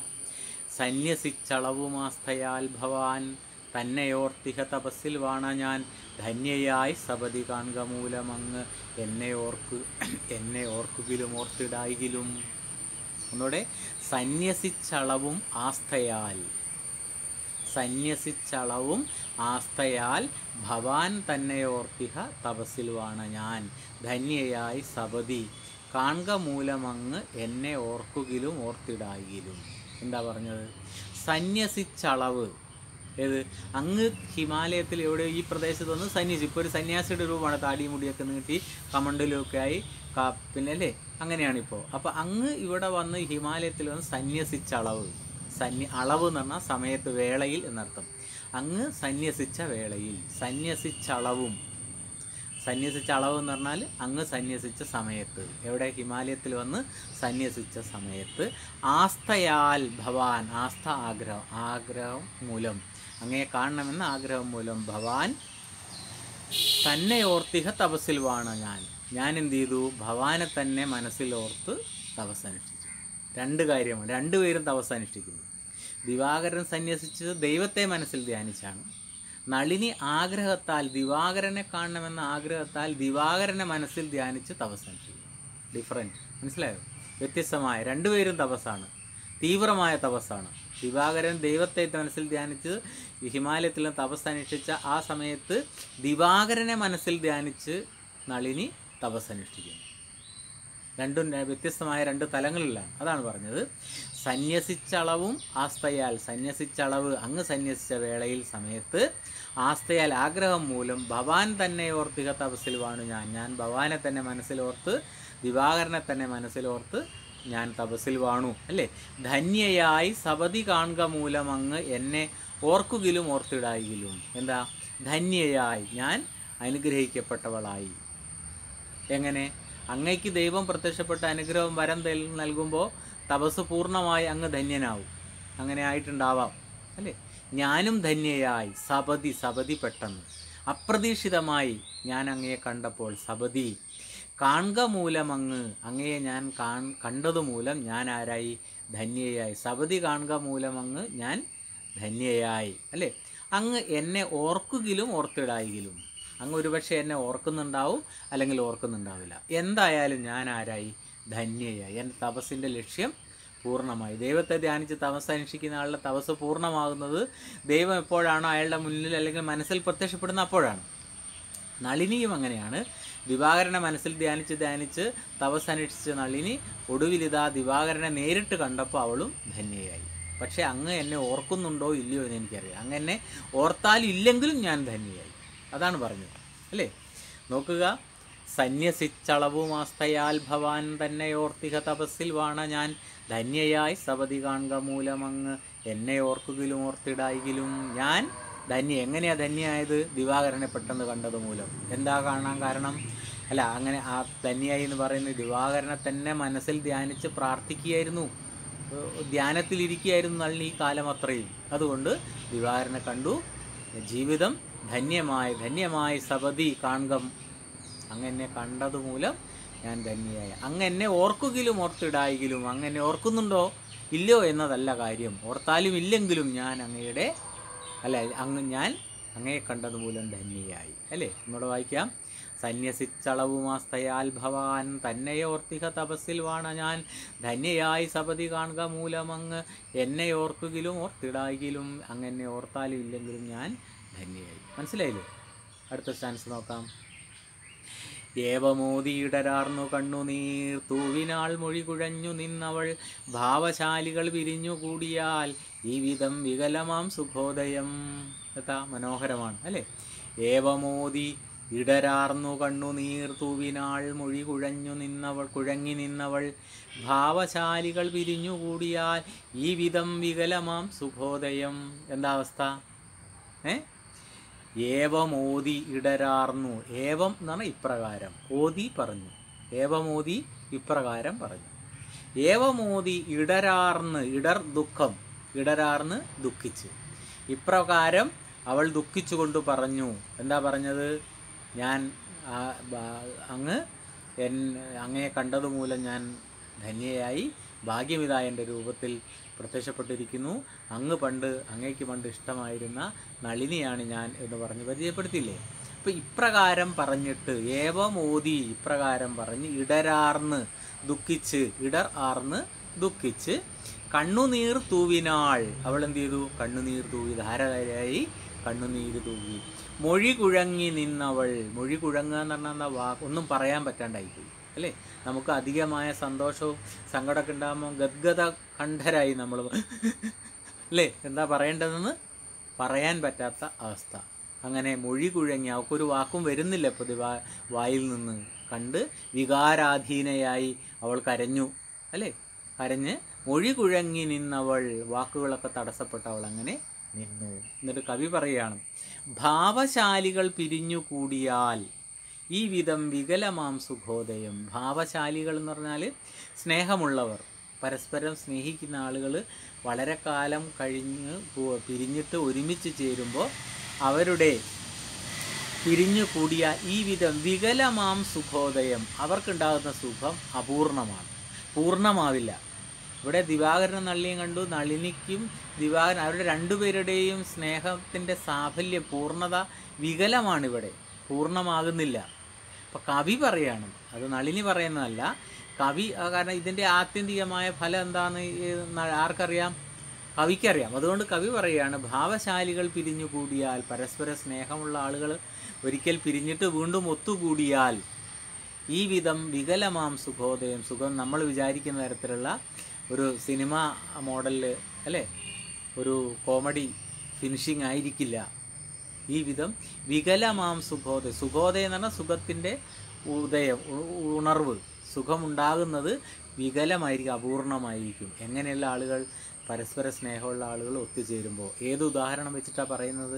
സന്യസിച്ചളവുമാസ്തയാൽ ഭവാൻ തന്നെയോർത്തിഹ തപസ്സിൽ വാണ ഞാൻ ധന്യയായി സപതി കാൺക മൂലമങ്ങ് എന്നെ ഓർക്ക് എന്നെ ഓർക്കുകിലും ഓർത്തിടായികിലും ഒന്നുകൂടെ സന്യസിച്ചളവും ആസ്ഥയാൽ സന്യസിച്ചളവും ആസ്ഥയാൽ ഭവാൻ തന്നെയോർത്തിഹ തപസ്സിൽ വാണ ഞാൻ ധന്യയായി സപതി കാൺക മൂലമങ്ങ് എന്നെ ഓർക്കുകിലും ഓർത്തിടായിലും എന്താ പറഞ്ഞത് സന്യസിച്ചളവ് ഏത് അങ്ങ് ഹിമാലയത്തിൽ എവിടെ ഈ പ്രദേശത്ത് വന്ന് സന്യാസി ഇപ്പോൾ ഒരു സന്യാസിയുടെ രൂപമാണ് താടി മുടിയൊക്കെ നീട്ടി കമണ്ടലൊക്കെ ആയി കാ- പിന്നെ അല്ലേ അങ്ങനെയാണിപ്പോൾ അപ്പോൾ അങ്ങ് ഇവിടെ വന്ന് ഹിമാലയത്തിൽ വന്ന് സന്യസിച്ചളവ് സന്യ അളവ് എന്ന് പറഞ്ഞാൽ സമയത്ത് വേളയിൽ എന്നർത്ഥം അങ്ങ് സന്യസിച്ച വേളയിൽ സന്യസിച്ചളവും സന്യസിച്ച അളവ് എന്ന് പറഞ്ഞാൽ അങ്ങ് സന്യസിച്ച സമയത്ത് എവിടെ ഹിമാലയത്തിൽ വന്ന് സന്യസിച്ച സമയത്ത് ആസ്ഥയാൽ ഭവാൻ ആസ്ഥ ആഗ്രഹം ആഗ്രഹം മൂലം അങ്ങയെ കാണണമെന്ന ആഗ്രഹം മൂലം ഭവാൻ തന്നെ ഓർത്തിഹ തപസ്സിൽ വാണ ഞാൻ ഞാൻ എന്ത് ചെയ്തു ഭവാനെ തന്നെ മനസ്സിൽ ഓർത്ത് തപസ് അനുഷ്ഠിച്ചു രണ്ട് കാര്യമാണ് രണ്ടുപേരും തപസ് അനുഷ്ഠിക്കുന്നു ദിവാകരൻ സന്യസിച്ചത് ദൈവത്തെ മനസ്സിൽ ധ്യാനിച്ചാണ് നളിനി ആഗ്രഹത്താൽ ദിവാകരനെ കാണണമെന്ന ആഗ്രഹത്താൽ ദിവാകരനെ മനസ്സിൽ ധ്യാനിച്ച് തപസ് അനുഷ്ഠിക്കുന്നു ഡിഫറൻറ്റ് മനസ്സിലായോ വ്യത്യസ്തമായ രണ്ടുപേരും തപസ്സാണ് തീവ്രമായ തപസ്സാണ് ദിവാകരൻ ദൈവത്തെ മനസ്സിൽ ധ്യാനിച്ച് ഈ ഹിമാലയത്തിൽ നിന്ന് തപസ് അനുഷ്ഠിച്ച ആ സമയത്ത് ദിവാകരനെ മനസ്സിൽ ധ്യാനിച്ച് നളിനി തപസ് അനുഷ്ഠിക്കുന്നു രണ്ടും ര- വ്യത്യസ്തമായ രണ്ട് തലങ്ങളിലാണ് അതാണ് പറഞ്ഞത് സന്യസിച്ചളവും ആസ്തയാൽ സന്യസിച്ചളവ് അങ്ങ് സന്യസിച്ച വേളയിൽ സമയത്ത് ആസ്തയാൽ ആഗ്രഹം മൂലം ഭവാൻ തന്നെ ഓർത്തിക തപസ്സിൽ വാണു ഞാൻ ഞാൻ ഭവാനെ തന്നെ മനസ്സിലോർത്ത് ദിവാകരനെ തന്നെ മനസ്സിലോർത്ത് ഞാൻ തപസ്സിൽ വാണു അല്ലേ ധന്യയായി സപതി കാണുക മൂലം അങ്ങ് എന്നെ ഓർക്കുകിലും ഓർത്തിടായിലും എന്താ ധന്യയായി ഞാൻ അനുഗ്രഹിക്കപ്പെട്ടവളായി എങ്ങനെ അങ്ങയ്ക്ക് ദൈവം പ്രത്യക്ഷപ്പെട്ട അനുഗ്രഹം വരം തെൽ- നൽകുമ്പോൾ തപസ് പൂർണ്ണമായി അങ്ങ് ധന്യനാവും അങ്ങനെ ആയിട്ടുണ്ടാവാം അല്ലേ ഞാനും ധന്യയായി സപതി സപതി പെട്ടെന്ന് അപ്രതീക്ഷിതമായി ഞാൻ അങ്ങയെ കണ്ടപ്പോൾ സപതി കാണുക മൂലം അങ്ങ് അങ്ങയെ ഞാൻ കാൺ കണ്ടതു മൂലം ഞാൻ ആരായി ധന്യയായി സപതി കാണുക മൂലം അങ്ങ് ഞാൻ ധന്യയായി അല്ലേ അങ്ങ് എന്നെ ഓർക്കുകിലും ഓർത്തിടായിലും അങ്ങ് ഒരുപക്ഷെ എന്നെ ഓർക്കുന്നുണ്ടാവും അല്ലെങ്കിൽ ഓർക്കുന്നുണ്ടാവില്ല എന്തായാലും ഞാൻ ആരായി ധന്യയായി എൻ്റെ തപസ്സിൻ്റെ ലക്ഷ്യം പൂർണ്ണമായി ദൈവത്തെ ധ്യാനിച്ച് തപസ് അനുഷ്ഠിക്കുന്ന ആളുടെ തപസ് പൂർണ്ണമാകുന്നത് ദൈവം എപ്പോഴാണോ അയാളുടെ മുന്നിൽ അല്ലെങ്കിൽ മനസ്സിൽ പ്രത്യക്ഷപ്പെടുന്ന അപ്പോഴാണ് നളിനിയും അങ്ങനെയാണ് ദിവാകരനെ മനസ്സിൽ ധ്യാനിച്ച് ധ്യാനിച്ച് തപസ് അനുഷ്ഠിച്ച നളിനി ഒടുവിലിതാ ദിവാകരനെ നേരിട്ട് കണ്ടപ്പോൾ അവളും ധന്യയായി പക്ഷേ അങ്ങ് എന്നെ ഓർക്കുന്നുണ്ടോ ഇല്ലയോ എന്ന് എനിക്കറിയാം അങ്ങ് എന്നെ ഓർത്താലും ഇല്ലെങ്കിലും ഞാൻ ധന്യയായി അതാണ് പറഞ്ഞത് അല്ലേ നോക്കുക സന്യസിച്ചളവുമാസ്തയാൽ ഭവാൻ തന്നെ ഓർത്തിക തപസ്സിൽ വാണ ഞാൻ ധന്യയായി സപതി കാണുക മൂലമങ്ങ് എന്നെ ഓർക്കുകിലും ഓർത്തിടായികിലും ഞാൻ ധന്യ എങ്ങനെയാ ധന്യായത് ദിവാകരനെ പെട്ടെന്ന് കണ്ടത് മൂലം എന്താ കാണാൻ കാരണം അല്ല അങ്ങനെ ആ ധന്യായി എന്ന് പറയുന്നത് ദിവാകരനെ തന്നെ മനസ്സിൽ ധ്യാനിച്ച് പ്രാർത്ഥിക്കുകയായിരുന്നു ഏഹ് ധ്യാനത്തിലിരിക്കുകയായിരുന്നു നളിനി ഈ കാലം അത്രയും അതുകൊണ്ട് ദിവാകരനെ കണ്ടു ജീവിതം ധന്യമായി ധന്യമായി സപതി കാൺകം അങ്ങനെ കണ്ടത് മൂലം ഞാൻ ധന്യയായി അങ്ങ് എന്നെ ഓർക്കുകിലും ഓർത്തിടായെങ്കിലും അങ്ങ് എന്നെ ഓർക്കുന്നുണ്ടോ ഇല്ലയോ എന്നതല്ല കാര്യം ഓർത്താലും ഇല്ലെങ്കിലും ഞാൻ അങ്ങയുടെ അല്ല അങ്ങ് ഞാൻ അങ്ങയെ കണ്ടത് മൂലം ധന്യയായി അല്ലേ നമ്മുടെ വായിക്കാം സന്യസിച്ചളവുമാസ്തയാൽ ഭവാൻ തന്നെ ഓർത്തിക തപസ്സിൽ വാണ ഞാൻ ധന്യയായി സപതി കാണുക മൂലമങ്ങ് എന്നെ ഓർക്കുകിലും ഓർത്തിടായെങ്കിലും അങ്ങ് എന്നെ ഓർത്താലും ഇല്ലെങ്കിലും ഞാൻ ധന്യയായി മനസ്സിലായില്ലേ അടുത്ത സ്റ്റാൻസ് നോക്കാം ഏവമോദിയിടരാർന്നു കണ്ണുനീർ തൂവിനാൾ മൊഴി കുഴഞ്ഞു നിന്നവൾ ഭാവശാലികൾ പിരിഞ്ഞു കൂടിയാൽ ഈ വിധം വികലമാം സുഖോദയം എത്താ മനോഹരമാണ് അല്ലേ ഏവമോദി ഇടരാർന്നു കണ്ണുനീർ തൂവിനാൾ മൊഴി കുഴഞ്ഞു നിന്നവൾ കുഴങ്ങി നിന്നവൾ ഭാവശാലികൾ പിരിഞ്ഞു കൂടിയാൽ ഈ വിധം വികലമാം സുഖോദയം എന്താ അവസ്ഥ ഏ ഏവമോതി ഇടരാർന്നു ഏവം എന്നാണ് ഇപ്രകാരം ഓതി പറഞ്ഞു ഏവമോതി ഇപ്രകാരം പറഞ്ഞു ഏവമോതി ഇടരാർന്ന് ഇടർ ദുഃഖം ഇടരാർന്ന് ദുഃഖിച്ച് ഇപ്രകാരം അവൾ ദുഃഖിച്ചുകൊണ്ട് പറഞ്ഞു എന്താ പറഞ്ഞത് ഞാൻ ആ, ബ- അങ്ങ് എൻ അങ്ങയെ കണ്ടത് മൂലം ഞാൻ ധന്യയായി ഭാഗ്യമിതാ എൻ്റെ രൂപത്തിൽ പ്രത്യക്ഷപ്പെട്ടിരിക്കുന്നു അങ്ങ് പണ്ട് അങ്ങേക്ക് പണ്ട് ഇഷ്ടമായിരുന്ന നളിനിയാണ് ഞാൻ എന്ന് പറഞ്ഞ് പരിചയപ്പെടുത്തിയില്ലേ അപ്പം ഇപ്രകാരം പറഞ്ഞിട്ട് ഏവമോതി ഇപ്രകാരം പറഞ്ഞ് ഇടരാർന്ന് ദുഃഖിച്ച് ഇടർ ആർന്ന് ദുഃഖിച്ച് കണ്ണുനീർ തൂവിനാൾ അവൾ എന്ത് ചെയ്തു കണ്ണുനീർ തൂവി ധാരാളമായി കണ്ണുനീര് തൂവി മൊഴി കുഴങ്ങി നിന്നവൾ മൊഴി കുഴങ്ങുക എന്ന് പറഞ്ഞാൽ എന്താ വാക്ക് ഒന്നും പറയാൻ പറ്റാണ്ടായിപ്പോയി അല്ലേ നമുക്ക് അധികമായ സന്തോഷവും സങ്കടമൊക്കെ ഉണ്ടാകുമ്പോൾ ഗദ്ഗത കണ്ഠരായി നമ്മൾ അല്ലേ എന്താ പറയേണ്ടതെന്ന് പറയാൻ പറ്റാത്ത അവസ്ഥ അങ്ങനെ മൊഴി കുഴങ്ങി അവൾക്കൊരു വാക്കും വരുന്നില്ല ഇപ്പോൾ വാ വായിൽ നിന്ന് കണ്ട് വികാരാധീനയായി അവൾ കരഞ്ഞു അല്ലേ കരഞ്ഞ് മൊഴി കുഴങ്ങി നിന്നവൾ വാക്കുകളൊക്കെ തടസ്സപ്പെട്ട അവൾ അങ്ങനെ നിന്നു എന്നിട്ട് കവി പറയുകയാണ് ഭാവശാലികൾ പിരിഞ്ഞു കൂടിയാൽ ഈ വിധം വികലമാം സുഖോദയം ഭാവശാലികൾ എന്ന് പറഞ്ഞാൽ സ്നേഹമുള്ളവർ പരസ്പരം സ്നേഹിക്കുന്ന ആളുകൾ വളരെ കാലം കഴിഞ്ഞ് പോ- പിരിഞ്ഞിട്ട് ഒരുമിച്ച് ചേരുമ്പോൾ അവരുടെ പിരിഞ്ഞു കൂടിയ ഈ വിധം വികലമാം സുഖോദയം അവർക്കുണ്ടാകുന്ന സുഖം അപൂർണമാണ് പൂർണ്ണമാവില്ല ഇവിടെ ദിവാകരനും നള്ളിയും കണ്ടു നളിനിക്കും ദിവാകരൻ അവരുടെ രണ്ടുപേരുടെയും സ്നേഹത്തിൻ്റെ സാഫല്യം പൂർണ്ണത വികലമാണ് ഇവിടെ പൂർണ്ണമാകുന്നില്ല അപ്പം കവി പറയാണ് അത് നളിനി പറയുന്നതല്ല കവി ആ, കാരണം ഇതിൻ്റെ ആത്യന്തികമായ ഫലം എന്താണെന്ന് ഈ ന- ആർക്കറിയാം കവിക്കറിയാം അതുകൊണ്ട് കവി പറയുകയാണ് ഭാവശാലികൾ പിരിഞ്ഞു കൂടിയാൽ പരസ്പര സ്നേഹമുള്ള ആളുകൾ ഒരിക്കൽ പിരിഞ്ഞിട്ട് വീണ്ടും ഒത്തുകൂടിയാൽ ഈ വിധം വികലമാം സുഖോദയം സുഖം നമ്മൾ വിചാരിക്കുന്ന തരത്തിലുള്ള ഒരു സിനിമ മോഡലിൽ അല്ലേ ഒരു കോമഡി ഫിനിഷിംഗ് ആയിരിക്കില്ല ഈ വിധം വികലമാം സുഖോദയം സുഖോദയം എന്ന് പറഞ്ഞാൽ സുഖത്തിൻ്റെ ഉദയം ഉ- ഉണർവ് സുഖമുണ്ടാകുന്നത് വികലമായിരിക്കും അപൂർണമായിരിക്കും എങ്ങനെയുള്ള ആളുകൾ പരസ്പര സ്നേഹമുള്ള ആളുകൾ ഒത്തുചേരുമ്പോൾ ഏത് ഉദാഹരണം വെച്ചിട്ടാണ് പറയുന്നത്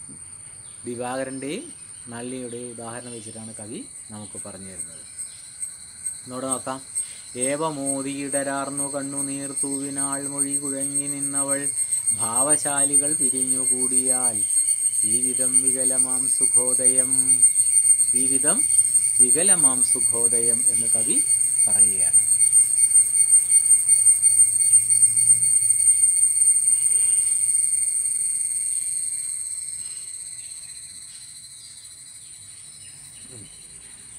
ദിവാകരൻ്റെയും നള്ളിയുടെയും ഉദാഹരണം വെച്ചിട്ടാണ് കവി നമുക്ക് പറഞ്ഞു തരുന്നത് ഒന്നുകൂടെ നോക്കാം ഏവമോദിയിടരാർന്നു കണ്ണുനീർ തൂവിനാൾ മൊഴി കുഴങ്ങി നിന്നവൾ ഭാവശാലികൾ പിരിഞ്ഞുകൂടിയാൽ ഈ വിധം വികലമാം സുഖോദയം ഈ വിധം വികലമാം സുഖോദയം എന്ന് കവി പറയുകയാണ്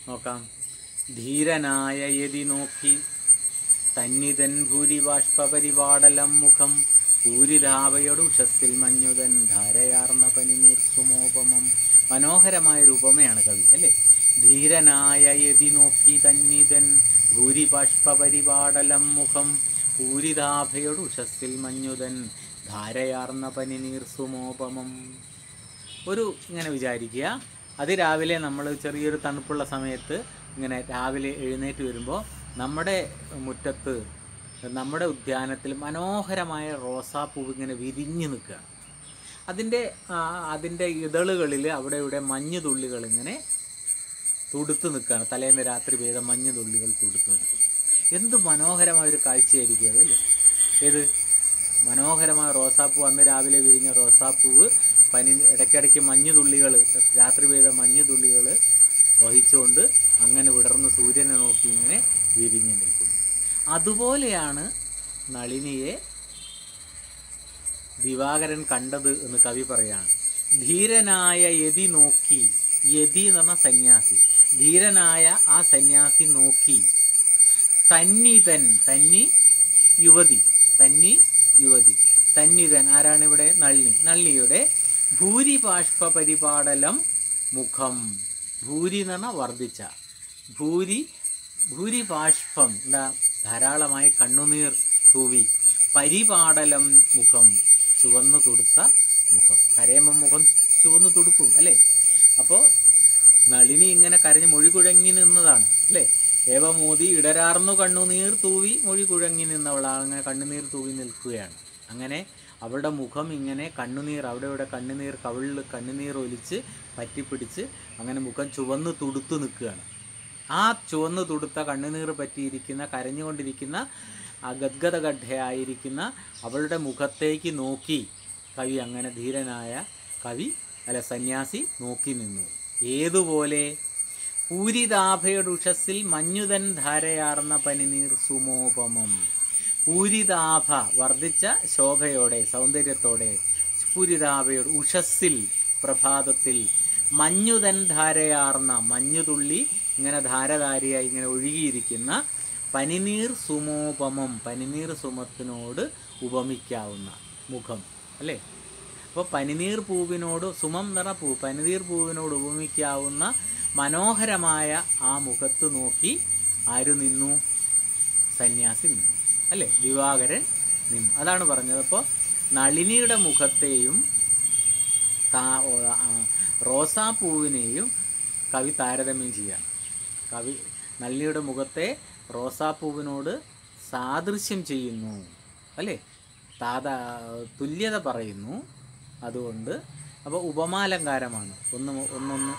നോക്കാം ധീരനായ യതി നോക്കി തന്നിതൻ ഭൂരിബാഷ്പരിപാടലം മുഖം പൂരിതാവയൊടുഷസ്സിൽ മഞ്ഞുതൻ ധാരയാർന്ന പനിനീർ സുമോപമം മനോഹരമായ ഒരു ഉപമയാണ് കവി അല്ലേ ധീരനായ യതി നോക്കി തന്നിതൻ ഭൂരിബാഷ്പരിപാടലം മുഖം പൂരിതാഭയൊടുഷസ്സിൽ മഞ്ഞുതൻ ധാരയാർന്ന പനിനീർ സുമോപമം ഒരു ഇങ്ങനെ വിചാരിക്കുക അതിരാവിലെ നമ്മൾ ചെറിയൊരു തണുപ്പുള്ള സമയത്ത് ഇങ്ങനെ രാവിലെ എഴുന്നേറ്റ് വരുമ്പോൾ നമ്മുടെ മുറ്റത്ത് നമ്മുടെ ഉദ്യാനത്തിൽ മനോഹരമായ റോസാപ്പൂവ് ഇങ്ങനെ വിരിഞ്ഞു നിൽക്കുകയാണ് അതിൻ്റെ ആ, അതിൻ്റെ ഇതളുകളിൽ അവിടെ ഇവിടെ മഞ്ഞ് തുള്ളികൾ ഇങ്ങനെ തുടുത്ത് നിൽക്കുകയാണ് തലേന്ന് രാത്രി പെയ്ത മഞ്ഞ് തുള്ളികൾ തുടുത്ത് നിൽക്കും എന്ത് മനോഹരമായ ഒരു കാഴ്ചയായിരിക്കും അതല്ലേ ഏത് മനോഹരമായ റോസാപ്പൂ അന്ന് രാവിലെ വിരിഞ്ഞ റോസാപ്പൂവ് പനി ഇടയ്ക്കിടയ്ക്ക് മഞ്ഞ് തുള്ളികൾ രാത്രി പെയ്ത മഞ്ഞ് തുള്ളികൾ വഹിച്ചുകൊണ്ട് അങ്ങനെ വിടർന്ന് സൂര്യനെ നോക്കി ഇങ്ങനെ വിരിഞ്ഞു നിൽക്കുന്നു അതുപോലെയാണ് നളിനിയെ ദിവാകരൻ കണ്ടത് എന്ന് കവി പറയാണ് ധീരനായ യതി നോക്കി യതി എന്ന് പറഞ്ഞ സന്യാസി ധീരനായ ആ സന്യാസി നോക്കി തന്നിതൻ തന്നി യുവതി തന്നി യുവതി തന്നിതൻ ആരാണ് ഇവിടെ നളിനി നളിനിയുടെ ഭൂരിബാഷ്പ പരിപാടലം മുഖം ഭൂരി എന്ന് പറഞ്ഞാൽ വർദ്ധിച്ച ഭൂരി ഭൂരിബാഷ്പം എന്താ ധാരാളമായി കണ്ണുനീർ തൂവി പരിപാടലം മുഖം ചുവന്നു തുടുത്ത മുഖം കരയുമ്പം മുഖം ചുവന്നു തുടുക്കും അല്ലേ അപ്പോൾ നളിനി ഇങ്ങനെ കരഞ്ഞ് മൊഴി കുഴങ്ങി നിന്നതാണ് അല്ലേ ഏവമോദി ഇടരാർന്നു കണ്ണുനീർ തൂവി മൊഴി കുഴങ്ങി നിന്നവളാണ് അങ്ങനെ കണ്ണുനീർ തൂവി നിൽക്കുകയാണ് അങ്ങനെ അവളുടെ മുഖം ഇങ്ങനെ കണ്ണുനീർ അവിടെ ഇവിടെ കണ്ണുനീർ കവിളിൽ കണ്ണുനീർ ഒലിച്ച് പറ്റിപ്പിടിച്ച് അങ്ങനെ മുഖം ചുവന്ന് തുടുത്തു നിൽക്കുകയാണ് ആ ചുവന്ന് തുടുത്ത കണ്ണുനീർ പറ്റിയിരിക്കുന്ന കരഞ്ഞുകൊണ്ടിരിക്കുന്ന ആ ഗദ്ഗതഗഡ്ഢയായിരിക്കുന്ന അവളുടെ മുഖത്തേക്ക് നോക്കി കവി അങ്ങനെ ധീരനായ കവി അല്ല സന്യാസി നോക്കി നിന്നു ഏതുപോലെ പൂരിതാഭയുടെ ഉഷസ്സിൽ മഞ്ഞുതൻ ധാരയാർന്ന പനിനീർ സുമോപമം പൂരിതാഭ വർദ്ധിച്ച ശോഭയോടെ സൗന്ദര്യത്തോടെ പൂരിതാഭയുടെ ഉഷസ്സിൽ പ്രഭാതത്തിൽ മഞ്ഞുതൻ ധാരയാർന്ന മഞ്ഞുതുള്ളി ഇങ്ങനെ ധാരധാരിയായി ഇങ്ങനെ ഒഴുകിയിരിക്കുന്ന പനിനീർ സുമോപമം പനിനീർ സുമത്തിനോട് ഉപമിക്കാവുന്ന മുഖം അല്ലേ അപ്പോൾ പനിനീർ പൂവിനോട് സുമം നിറ പൂ പനിനീർ പൂവിനോട് ഉപമിക്കാവുന്ന മനോഹരമായ ആ മുഖത്ത് നോക്കി ആര് നിന്നു സന്യാസി നിന്നു അല്ലേ ദിവാകരൻ നിന്നു അതാണ് പറഞ്ഞത് അപ്പോൾ നളിനിയുടെ മുഖത്തെയും താ ഓ, ആ, റോസാപ്പൂവിനെയും കവി താരതമ്യം ചെയ്യാണ് കവി നളിനിയുടെ മുഖത്തെ റോസാപ്പൂവിനോട് സാദൃശ്യം ചെയ്യുന്നു അല്ലേ താത തുല്യത പറയുന്നു അതുകൊണ്ട് അപ്പോൾ ഉപമാലങ്കാരമാണ് ഒന്ന് ഒന്നൊന്ന്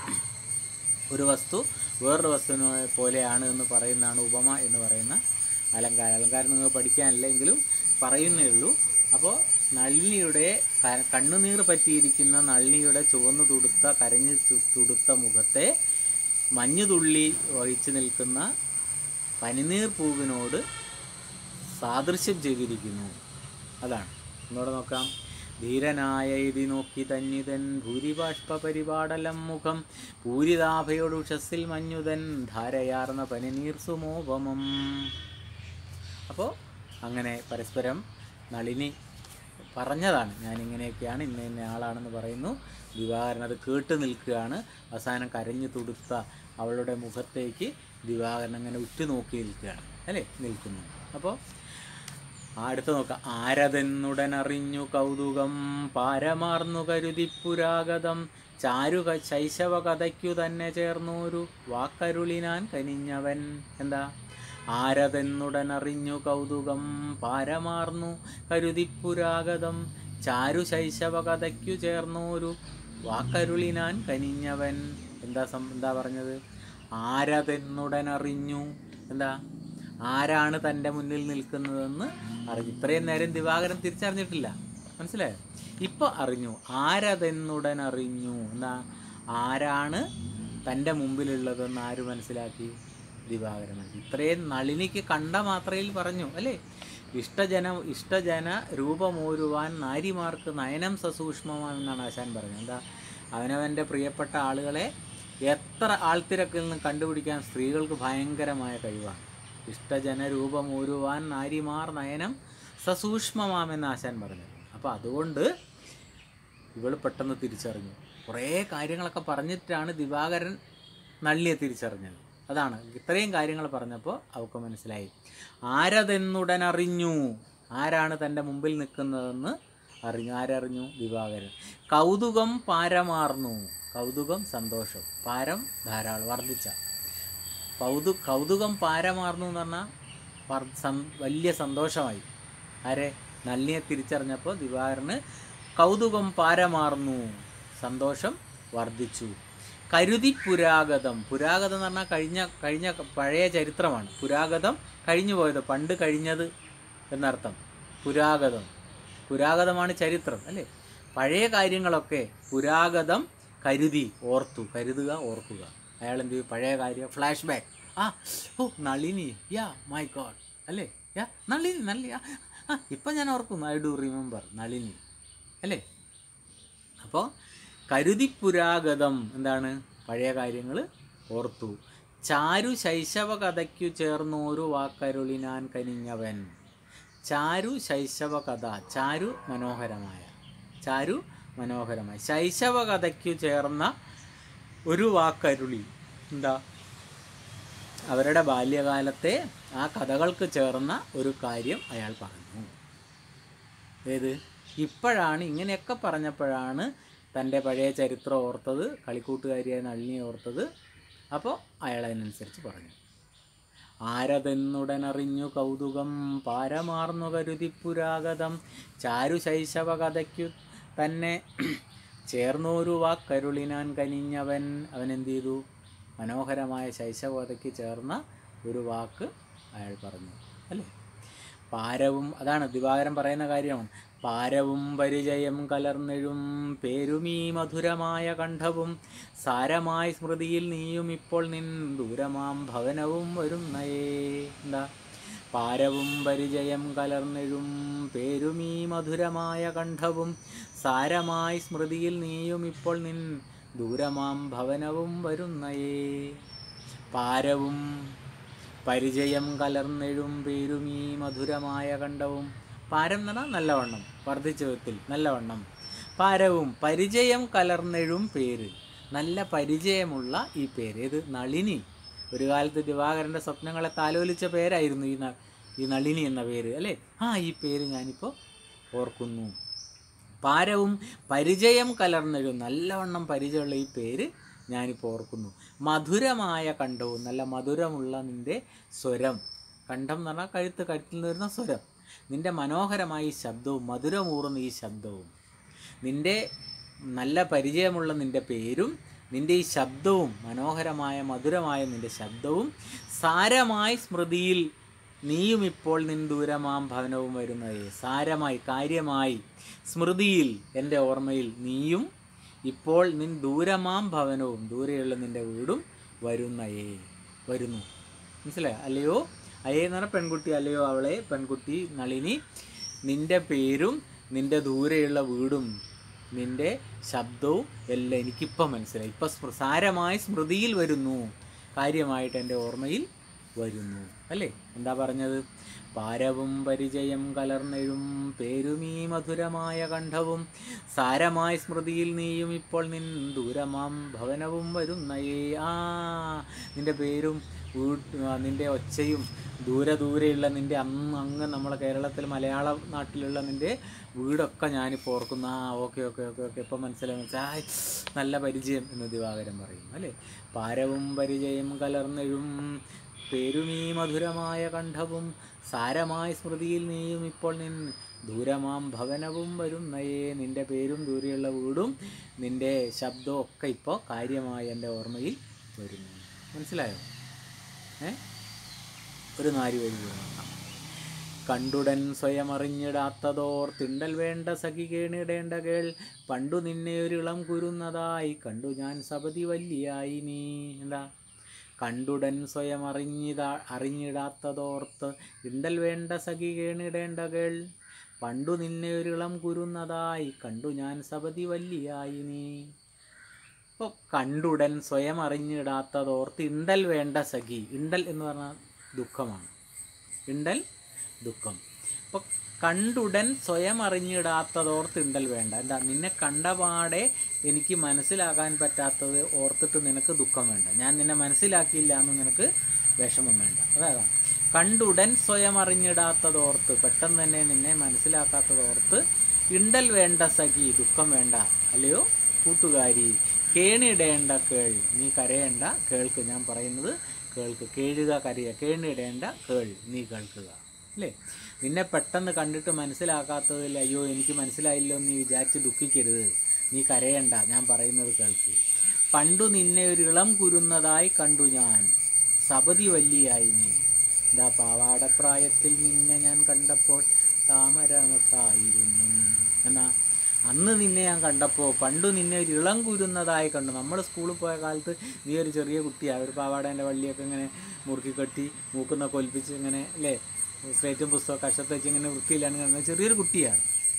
ഒരു വസ്തു വേറൊരു വസ്തുവിനെ പോലെയാണ് എന്ന് പറയുന്നതാണ് ഉപമ എന്ന് പറയുന്ന അലങ്കാരം അലങ്കാരം നിങ്ങൾ പഠിക്കാനില്ലെങ്കിലും പറയുന്നേ ഉള്ളൂ അപ്പോൾ നളിനിയുടെ ക- കണ്ണുനീർ പറ്റിയിരിക്കുന്ന നളിനിയുടെ ചുവന്നു തുടുത്ത കരഞ്ഞ് ചു- തുടുത്ത മുഖത്തെ മഞ്ഞുതുള്ളി വഹിച്ചു നിൽക്കുന്ന പനിനീർ പൂവിനോട് സാദൃശ്യം ചെയ്തിരിക്കുന്നു അതാണ് ഒന്നുകൂടെ നോക്കാം ധീരനായ ഇതി നോക്കി തന്നിതൻ ഭൂരിബാഷ്പ പരിപാടലം മുഖം പൂരിതാഭയോട് ഉഷസ്സിൽ മഞ്ഞുതൻ ധാരയാർന്ന പനിനീർ സുമോപമം അപ്പോൾ അങ്ങനെ പരസ്പരം നളിനി പറഞ്ഞതാണ് ഞാൻ ഇങ്ങനെയൊക്കെയാണ് ഇന്ന ഇന്ന ആളാണെന്ന് പറയുന്നു ദിവാകരൻ അത് കേട്ട് നിൽക്കുകയാണ് അവസാനം കരഞ്ഞു തുടുത്ത അവളുടെ മുഖത്തേക്ക് ദിവാകരൻ അങ്ങനെ ഉറ്റുനോക്കി നിൽക്കുകയാണ് അല്ലേ നിൽക്കുന്നു അപ്പോൾ അടുത്ത് നോക്കാം ആരതെന്നുടനറിഞ്ഞു കൗതുകം പാരമാർന്നു കരുതി പുരാഗതം ചാരുക ശൈശവ കഥയ്ക്കു തന്നെ ചേർന്നൊരു വാക്കരുളിനാൻ കനിഞ്ഞവൻ എന്താ ആരതെന്നുടനറിഞ്ഞു കൗതുകം പാരമാർന്നു കരുതി പുരാഗതം ചാരു ശൈശവ കഥയ്ക്കു ചേർന്നൊരു വാക്കരുളിനാൻ കനിഞ്ഞവൻ എന്താ സം എന്താ പറഞ്ഞത് ആരതെന്നുടനറിഞ്ഞു എന്താ ആരാണ് തൻ്റെ മുന്നിൽ നിൽക്കുന്നതെന്ന് അറിഞ്ഞു ഇത്രയും നേരം ദിവാകരൻ തിരിച്ചറിഞ്ഞിട്ടില്ല മനസ്സിലായോ ഇപ്പോൾ അറിഞ്ഞു ആരതെന്നുടൻ അറിഞ്ഞു എന്താ ആരാണ് തൻ്റെ മുമ്പിലുള്ളതെന്ന് ആര് മനസ്സിലാക്കി ദിവാകരൻ മനസ്സിലാക്കി ഇത്രയും നളിനിക്ക് കണ്ട മാത്രയിൽ പറഞ്ഞു അല്ലേ ഇഷ്ടജന ഇഷ്ടജന രൂപമോരുവാൻ നാരിമാർക്ക് നയനം സസൂക്ഷ്മമാണെന്നാണ് ആശാൻ പറഞ്ഞത് എന്താ അവനവൻ്റെ പ്രിയപ്പെട്ട ആളുകളെ എത്ര ആൾത്തിരക്കിൽ നിന്ന് കണ്ടുപിടിക്കാൻ സ്ത്രീകൾക്ക് ഭയങ്കരമായ കഴിവാണ് ഇഷ്ടജനരൂപം ഊരുവാൻ നാരിമാർ നയനം സസൂക്ഷ്മമാമെന്ന് ആശാൻ പറഞ്ഞു അപ്പോൾ അതുകൊണ്ട് ഇവൾ പെട്ടെന്ന് തിരിച്ചറിഞ്ഞു കുറേ കാര്യങ്ങളൊക്കെ പറഞ്ഞിട്ടാണ് ദിവാകരൻ നള്ളിയെ തിരിച്ചറിഞ്ഞത് അതാണ് ഇത്രയും കാര്യങ്ങൾ പറഞ്ഞപ്പോൾ അവൾക്ക് മനസ്സിലായി ആരതെന്നുടൻ അറിഞ്ഞു ആരാണ് തൻ്റെ മുമ്പിൽ നിൽക്കുന്നതെന്ന് അറിഞ്ഞു ആരറിഞ്ഞു ദിവാകരൻ കൗതുകം പാരമാർന്നു കൗതുകം സന്തോഷം പാരം ധാരാളം വർദ്ധിച്ച കൗതു കൗതുകം പാരമാർന്നു എന്ന് പറഞ്ഞാൽ വർ- സം- വലിയ സന്തോഷമായി ആരെ നളിനിയെ തിരിച്ചറിഞ്ഞപ്പോൾ ദിവാകരന് കൗതുകം പാരമാർന്നു സന്തോഷം വർദ്ധിച്ചു കരുതി പുരാഗതം പുരാഗതം എന്ന് പറഞ്ഞാൽ കഴിഞ്ഞ കഴിഞ്ഞ പഴയ ചരിത്രമാണ് പുരാഗതം കഴിഞ്ഞു പോയത് പണ്ട് കഴിഞ്ഞത് എന്നർത്ഥം പുരാഗതം പുരാഗതമാണ് ചരിത്രം അല്ലേ പഴയ കാര്യങ്ങളൊക്കെ പുരാഗതം കരുതി ഓർത്തു കരുതുക ഓർക്കുക അയാൾ എന്ത് ചെയ്യും? പഴയ കാര്യം ഫ്ലാഷ് ബാക്ക് ആ ഓ നളിനി യാ മൈ ഗോഡ് അല്ലേ യാ നളിനി നളി ആ ആ, ഇപ്പം ഞാൻ ഓർക്കുന്നു ഐ ഡു റിമെമ്പർ നളിനി അല്ലേ അപ്പോൾ കരുതി പുരാഗതം എന്താണ് പഴയ കാര്യങ്ങൾ ഓർത്തു ചാരു ശൈശവ കഥയ്ക്കു ചേർന്നൊരു വാക്കരുളിനാൻ കനിഞ്ഞവൻ ചാരു ശൈശവ കഥ ചാരു മനോഹരമായ ചാരു മനോഹരമായ ശൈശവ കഥയ്ക്കു ചേർന്ന ഒരു വാക്കരുളി എന്താ അവരുടെ ബാല്യകാലത്തെ ആ കഥകൾക്ക് ചേർന്ന ഒരു കാര്യം അയാൾ പറഞ്ഞു ഏത് ഇപ്പോഴാണ് ഇങ്ങനെയൊക്കെ പറഞ്ഞപ്പോഴാണ് തൻ്റെ പഴയ ചരിത്രം ഓർത്തത് കളിക്കൂട്ടുകാരിയായ നളിനിയെ ഓർത്തത് അപ്പോൾ അയാൾ അതിനനുസരിച്ച് പറഞ്ഞു ആരതെന്നുടനറിഞ്ഞു കൗതുകം പാരമാർന്നു കരുതി പുരാഗതം ചാരു ശൈശവ കഥയ്ക്കു തന്നെ ചേർന്നൊരു വാക്കരുളിനാൻ കനിഞ്ഞവൻ അവൻ എന്ത് ചെയ്തു മനോഹരമായ ശൈശവകഥയ്ക്ക് ചേർന്ന ഒരു വാക്ക് അയാൾ പറഞ്ഞു അല്ലേ പാരവും അതാണ് ദിവാകരൻ പറയുന്ന കാര്യമാണ് പാരവും പരിചയം കലർന്നെഴും പേരുമീ മധുരമായ കണ്ഠവും സാരമായി സ്മൃതിയിൽ നീയും ഇപ്പോൾ നിൻ ദൂരമാം ഭവനവും വരുന്നയേ എന്താ പാരവും പരിചയം കലർന്നെഴും പേരുമീ മധുരമായ കണ്ഠവും സാരമായി സ്മൃതിയിൽ നീയും ഇപ്പോൾ നിൻ ദൂരമാം ഭവനവും വരുന്നയേ പാരവും പരിചയം കലർന്നെഴും പേരുമീ മധുരമായ കണ്ഠവും പാരം എന്ന് പറഞ്ഞാൽ നല്ലവണ്ണം വർദ്ധിച്ച വിധത്തിൽ നല്ലവണ്ണം പാരവും പരിചയം കലർന്നെഴും പേര് നല്ല പരിചയമുള്ള ഈ പേര് ഇത് നളിനി ഒരു കാലത്ത് ദിവാകരൻ്റെ സ്വപ്നങ്ങളെ താലോലിച്ച പേരായിരുന്നു ഈ ന- ഈ നളിനി എന്ന പേര് അല്ലേ ആ ഈ പേര് ഞാനിപ്പോൾ ഓർക്കുന്നു പാരവും പരിചയം കലർന്നൊഴും നല്ലവണ്ണം പരിചയമുള്ള ഈ പേര് ഞാനിപ്പോൾ ഓർക്കുന്നു മധുരമായ കണ്ഠവും നല്ല മധുരമുള്ള നിൻ്റെ സ്വരം കണ്ഠം എന്ന് പറഞ്ഞാൽ കഴുത്ത് കഴുത്തിൽ നിന്ന് വരുന്ന സ്വരം നിൻ്റെ മനോഹരമായ ഈ ശബ്ദവും മധുരമൂറുന്ന ഈ ശബ്ദവും നിൻ്റെ നല്ല പരിചയമുള്ള നിൻ്റെ പേരും നിൻ്റെ ഈ ശബ്ദവും മനോഹരമായ മധുരമായ നിൻ്റെ ശബ്ദവും സാരമായി സ്മൃതിയിൽ നീയും ഇപ്പോൾ നിൻ ദൂരമാം ഭവനവും വരുന്നത് സാരമായി കാര്യമായി സ്മൃതിയിൽ എൻ്റെ ഓർമ്മയിൽ നീയും ഇപ്പോൾ നിൻ ദൂരമാം ഭവനവും ദൂരെയുള്ള നിൻ്റെ വീടും വരുന്നയേ വരുന്നു മനസ്സിലായോ അല്ലയോ അയ്യേ എന്ന് പറഞ്ഞാൽ പെൺകുട്ടി അല്ലയോ അവളെ പെൺകുട്ടി നളിനി നിൻ്റെ പേരും നിൻ്റെ ദൂരെയുള്ള വീടും നിൻ്റെ ശബ്ദവും എല്ലാം എനിക്കിപ്പം മനസ്സിലായി ഇപ്പം സ്മൃ സാരമായി സ്മൃതിയിൽ വരുന്നു കാര്യമായിട്ട് എൻ്റെ ഓർമ്മയിൽ വരുന്നു അല്ലേ എന്താ പറഞ്ഞത് പാരവും പരിചയം കലർന്നെഴും പേരുമീ മധുരമായ കണ്ഠവും സാരമായി സ്മൃതിയിൽ നീയും ഇപ്പോൾ നിൻ ദൂരമാം ഭവനവും വരുന്നയേ ആ നിൻ്റെ പേരും വീട്ട് ആ, നിൻ്റെ ഒച്ചയും ദൂരെ ദൂരെയുള്ള നിൻ്റെ അന്ന് അങ്ങ് നമ്മളെ കേരളത്തിൽ മലയാള നാട്ടിലുള്ള നിൻ്റെ വീടൊക്കെ ഞാനിപ്പോൾ ഓർക്കുന്നു ആ ഓക്കെ ഓക്കെ ഓക്കെ ഓക്കെ ഇപ്പം മനസ്സിലായി മനസ്സിലായി നല്ല പരിചയം എന്ന് ദിവാകരൻ പറയും അല്ലേ പാരവും പരിചയം കലർന്നെഴും പേരുമീ മധുരമായ കണ്ഠവും സാരമായ സ്മൃതിയിൽ നീയും ഇപ്പോൾ നിൻ ദൂരമാം ഭവനവും വരുന്നയേ നിൻ്റെ പേരും ദൂരെയുള്ള വീടും നിൻ്റെ ശബ്ദവും ഒക്കെ ഇപ്പോൾ കാര്യമായി എൻ്റെ ഓർമ്മയിൽ വരുന്നു മനസ്സിലായോ ഏ ഒരു നാരി വഴി നോക്കാം കണ്ടുടൻ സ്വയം അറിഞ്ഞിടാത്തതോർ തിണ്ടൽ വേണ്ട സഖി കേണിടേണ്ട കേൾ പണ്ടു നിന്നെ ഒരു ഇളം കുരുന്നതായി കണ്ടു ഞാൻ സപതി വല്യായി നീ എന്താ കണ്ടുടൻ സ്വയം അറിഞ്ഞിതാ അറിഞ്ഞിടാത്തതോർത്ത് ഇണ്ടൽ വേണ്ട സഖി കേണിടേണ്ട കേൾ പണ്ടു നിന്നെ ഒരു ഇളം കുരുന്നതായി കണ്ടു ഞാൻ സപതി വല്യായി നീ അപ്പോൾ കണ്ടുടൻ സ്വയം അറിഞ്ഞിടാത്തതോർത്ത് ഇണ്ടൽ വേണ്ട സഖി ഇണ്ടൽ എന്ന് പറഞ്ഞാൽ ദുഃഖമാണ് ഇണ്ടൽ ദുഃഖം അപ്പോൾ കണ്ടുടൻ സ്വയം അറിഞ്ഞിടാത്തതോർത്ത് ഇണ്ടൽ വേണ്ട എന്താ നിന്നെ കണ്ടപാടെ എനിക്ക് മനസ്സിലാക്കാൻ പറ്റാത്തത് ഓർത്തിട്ട് നിനക്ക് ദുഃഖം വേണ്ട ഞാൻ നിന്നെ മനസ്സിലാക്കിയില്ല എന്ന് നിനക്ക് വിഷമം വേണ്ട അതാണ് കണ്ടുടൻ സ്വയം അറിഞ്ഞിടാത്തതോർത്ത് പെട്ടെന്ന് തന്നെ നിന്നെ മനസ്സിലാക്കാത്തതോർത്ത് ഇണ്ടൽ വേണ്ട സഖി ദുഃഖം വേണ്ട അല്ലയോ കൂട്ടുകാരി കേണിടേണ്ട കേൾ നീ കരയേണ്ട കേൾക്ക് ഞാൻ പറയുന്നത് കേൾക്ക് കേഴുക കരയുക കേണിടേണ്ട കേൾ നീ കേൾക്കുക അല്ലേ നിന്നെ പെട്ടെന്ന് കണ്ടിട്ട് മനസ്സിലാക്കാത്തതിൽ അയ്യോ എനിക്ക് മനസ്സിലായില്ലോ എന്ന് നീ വിചാരിച്ച് ദുഃഖിക്കരുത് നീ കരയണ്ട ഞാൻ പറയുന്നത് കേൾക്ക് പണ്ടു നിന്നെ ഒരു ഇളം കുരുന്നതായി കണ്ടു ഞാൻ സപതി വല്ലിയായി നീ എന്താ പാവാടപ്രായത്തിൽ നിന്നെ ഞാൻ കണ്ടപ്പോൾ താമരമൊട്ടായിരുന്നു നീ എന്നാ അന്ന് നിന്നെ ഞാൻ കണ്ടപ്പോൾ പണ്ടു നിന്നെ ഒരു ഇളം കുരുന്നതായി കണ്ടു നമ്മൾ സ്കൂളിൽ പോയ കാലത്ത് നീ ഒരു ചെറിയ കുട്ടിയാണ് ഒരു പാവാടേൻ്റെ വള്ളിയൊക്കെ ഇങ്ങനെ മുറുക്കി കെട്ടി മൂക്കുന്ന കൊൽപ്പിച്ച് ഇങ്ങനെ അല്ലേ സ്ലേറ്റും പുസ്തകം കഷത്ത് വെച്ച് ഇങ്ങനെ വൃത്തിയിലാണ് കിടന്നത് ചെറിയൊരു കുട്ടിയാണ്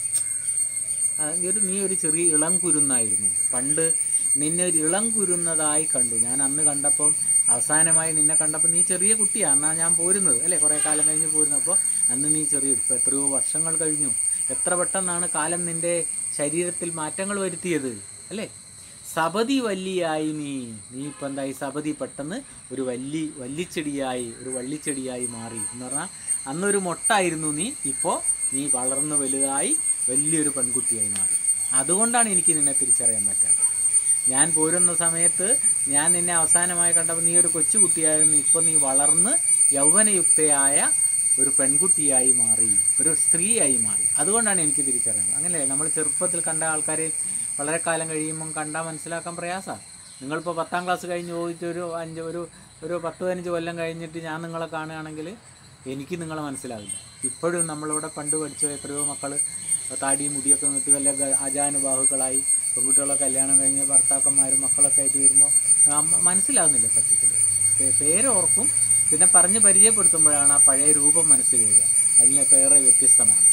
ആ, നീ ഒരു നീ ഒരു ചെറിയ ഇളം കുരുന്നായിരുന്നു പണ്ട് നിന്നെ ഒരു ഇളം കുരുന്നതായി കണ്ടു ഞാൻ അന്ന് കണ്ടപ്പം അവസാനമായി നിന്നെ കണ്ടപ്പോൾ നീ ചെറിയ കുട്ടിയാണ് എന്നാ ഞാൻ പോരുന്നത് അല്ലേ കുറേ കാലം കഴിഞ്ഞ് പോരുന്നപ്പോൾ അന്ന് നീ ചെറിയ ഇപ്പോൾ എത്രയോ വർഷങ്ങൾ കഴിഞ്ഞു എത്ര പെട്ടെന്നാണ് കാലം നിൻ്റെ ശരീരത്തിൽ മാറ്റങ്ങൾ വരുത്തിയത് അല്ലേ സപതി വല്ലിയായി നീ നീ ഇപ്പം എന്തായി സപതി പെട്ടെന്ന് ഒരു വല്ലി വല്ലിച്ചെടിയായി ഒരു വള്ളിച്ചെടിയായി മാറി എന്ന് പറഞ്ഞാൽ അന്നൊരു മൊട്ടായിരുന്നു നീ ഇപ്പോൾ നീ വളർന്ന് വലുതായി വലിയൊരു പെൺകുട്ടിയായി മാറി അതുകൊണ്ടാണ് എനിക്ക് നിന്നെ തിരിച്ചറിയാൻ പറ്റാത്തത് ഞാൻ പോരുന്ന സമയത്ത് ഞാൻ നിന്നെ അവസാനമായി കണ്ടപ്പോൾ നീ ഒരു കൊച്ചുകുട്ടിയായിരുന്നു ഇപ്പോൾ നീ വളർന്ന് യൗവനയുക്തയായ ഒരു പെൺകുട്ടിയായി മാറി ഒരു സ്ത്രീയായി മാറി അതുകൊണ്ടാണ് എനിക്ക് തിരിച്ചറിയുന്നത് അങ്ങനെയല്ലേ നമ്മൾ ചെറുപ്പത്തിൽ കണ്ട ആൾക്കാരെ വളരെ കാലം കഴിയുമ്പം കണ്ടാൽ മനസ്സിലാക്കാൻ പ്രയാസമാണ് നിങ്ങളിപ്പോൾ പത്താം ക്ലാസ് കഴിഞ്ഞ് പോയിട്ട് ഒരു അഞ്ച് ഒരു ഒരു പത്ത് പതിനഞ്ച് കൊല്ലം കഴിഞ്ഞിട്ട് ഞാൻ നിങ്ങളെ കാണുകയാണെങ്കിൽ എനിക്ക് നിങ്ങളെ മനസ്സിലാവില്ല ഇപ്പോഴും നമ്മളിവിടെ പണ്ട് പഠിച്ച എത്രയോ മക്കൾ താടിയും മുടിയൊക്കെ നിർത്തി വല്ല ഗ- അജാനുബാഹുക്കളായി പെൺകുട്ടികളെ കല്യാണം കഴിഞ്ഞ് ഭർത്താക്കന്മാരും മക്കളൊക്കെ ആയിട്ട് വരുമ്പോൾ മനസ്സിലാവുന്നില്ല സത്യത്തിൽ പേര് ഓർക്കും പിന്നെ പറഞ്ഞ് പരിചയപ്പെടുത്തുമ്പോഴാണ് ആ പഴയ രൂപം മനസ്സിൽ വരിക അതിനൊക്കെ ഏറെ വ്യത്യസ്തമാണ്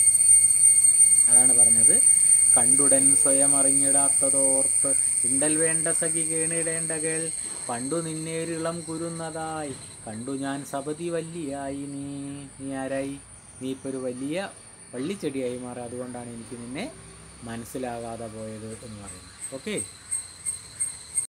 അതാണ് പറഞ്ഞത് കണ്ടുടൻ സ്വയം അറിഞ്ഞിടാത്തതോർത്ത് ഇണ്ടൽ വേണ്ട സഖി കേണിടേണ്ട കേൾ പണ്ടു നിന്നെ ഒരു ഇളം കുരുന്നതായി കണ്ടു ഞാൻ സപതി വല്ലിയായി നീ നീ ആരായി നീ ഇപ്പോൾ ഒരു വലിയ വള്ളിച്ചെടിയായി മാറി അതുകൊണ്ടാണ് എനിക്ക് നിന്നെ മനസ്സിലാകാതെ പോയത് എന്ന് പറയുന്നത് ഓക്കെ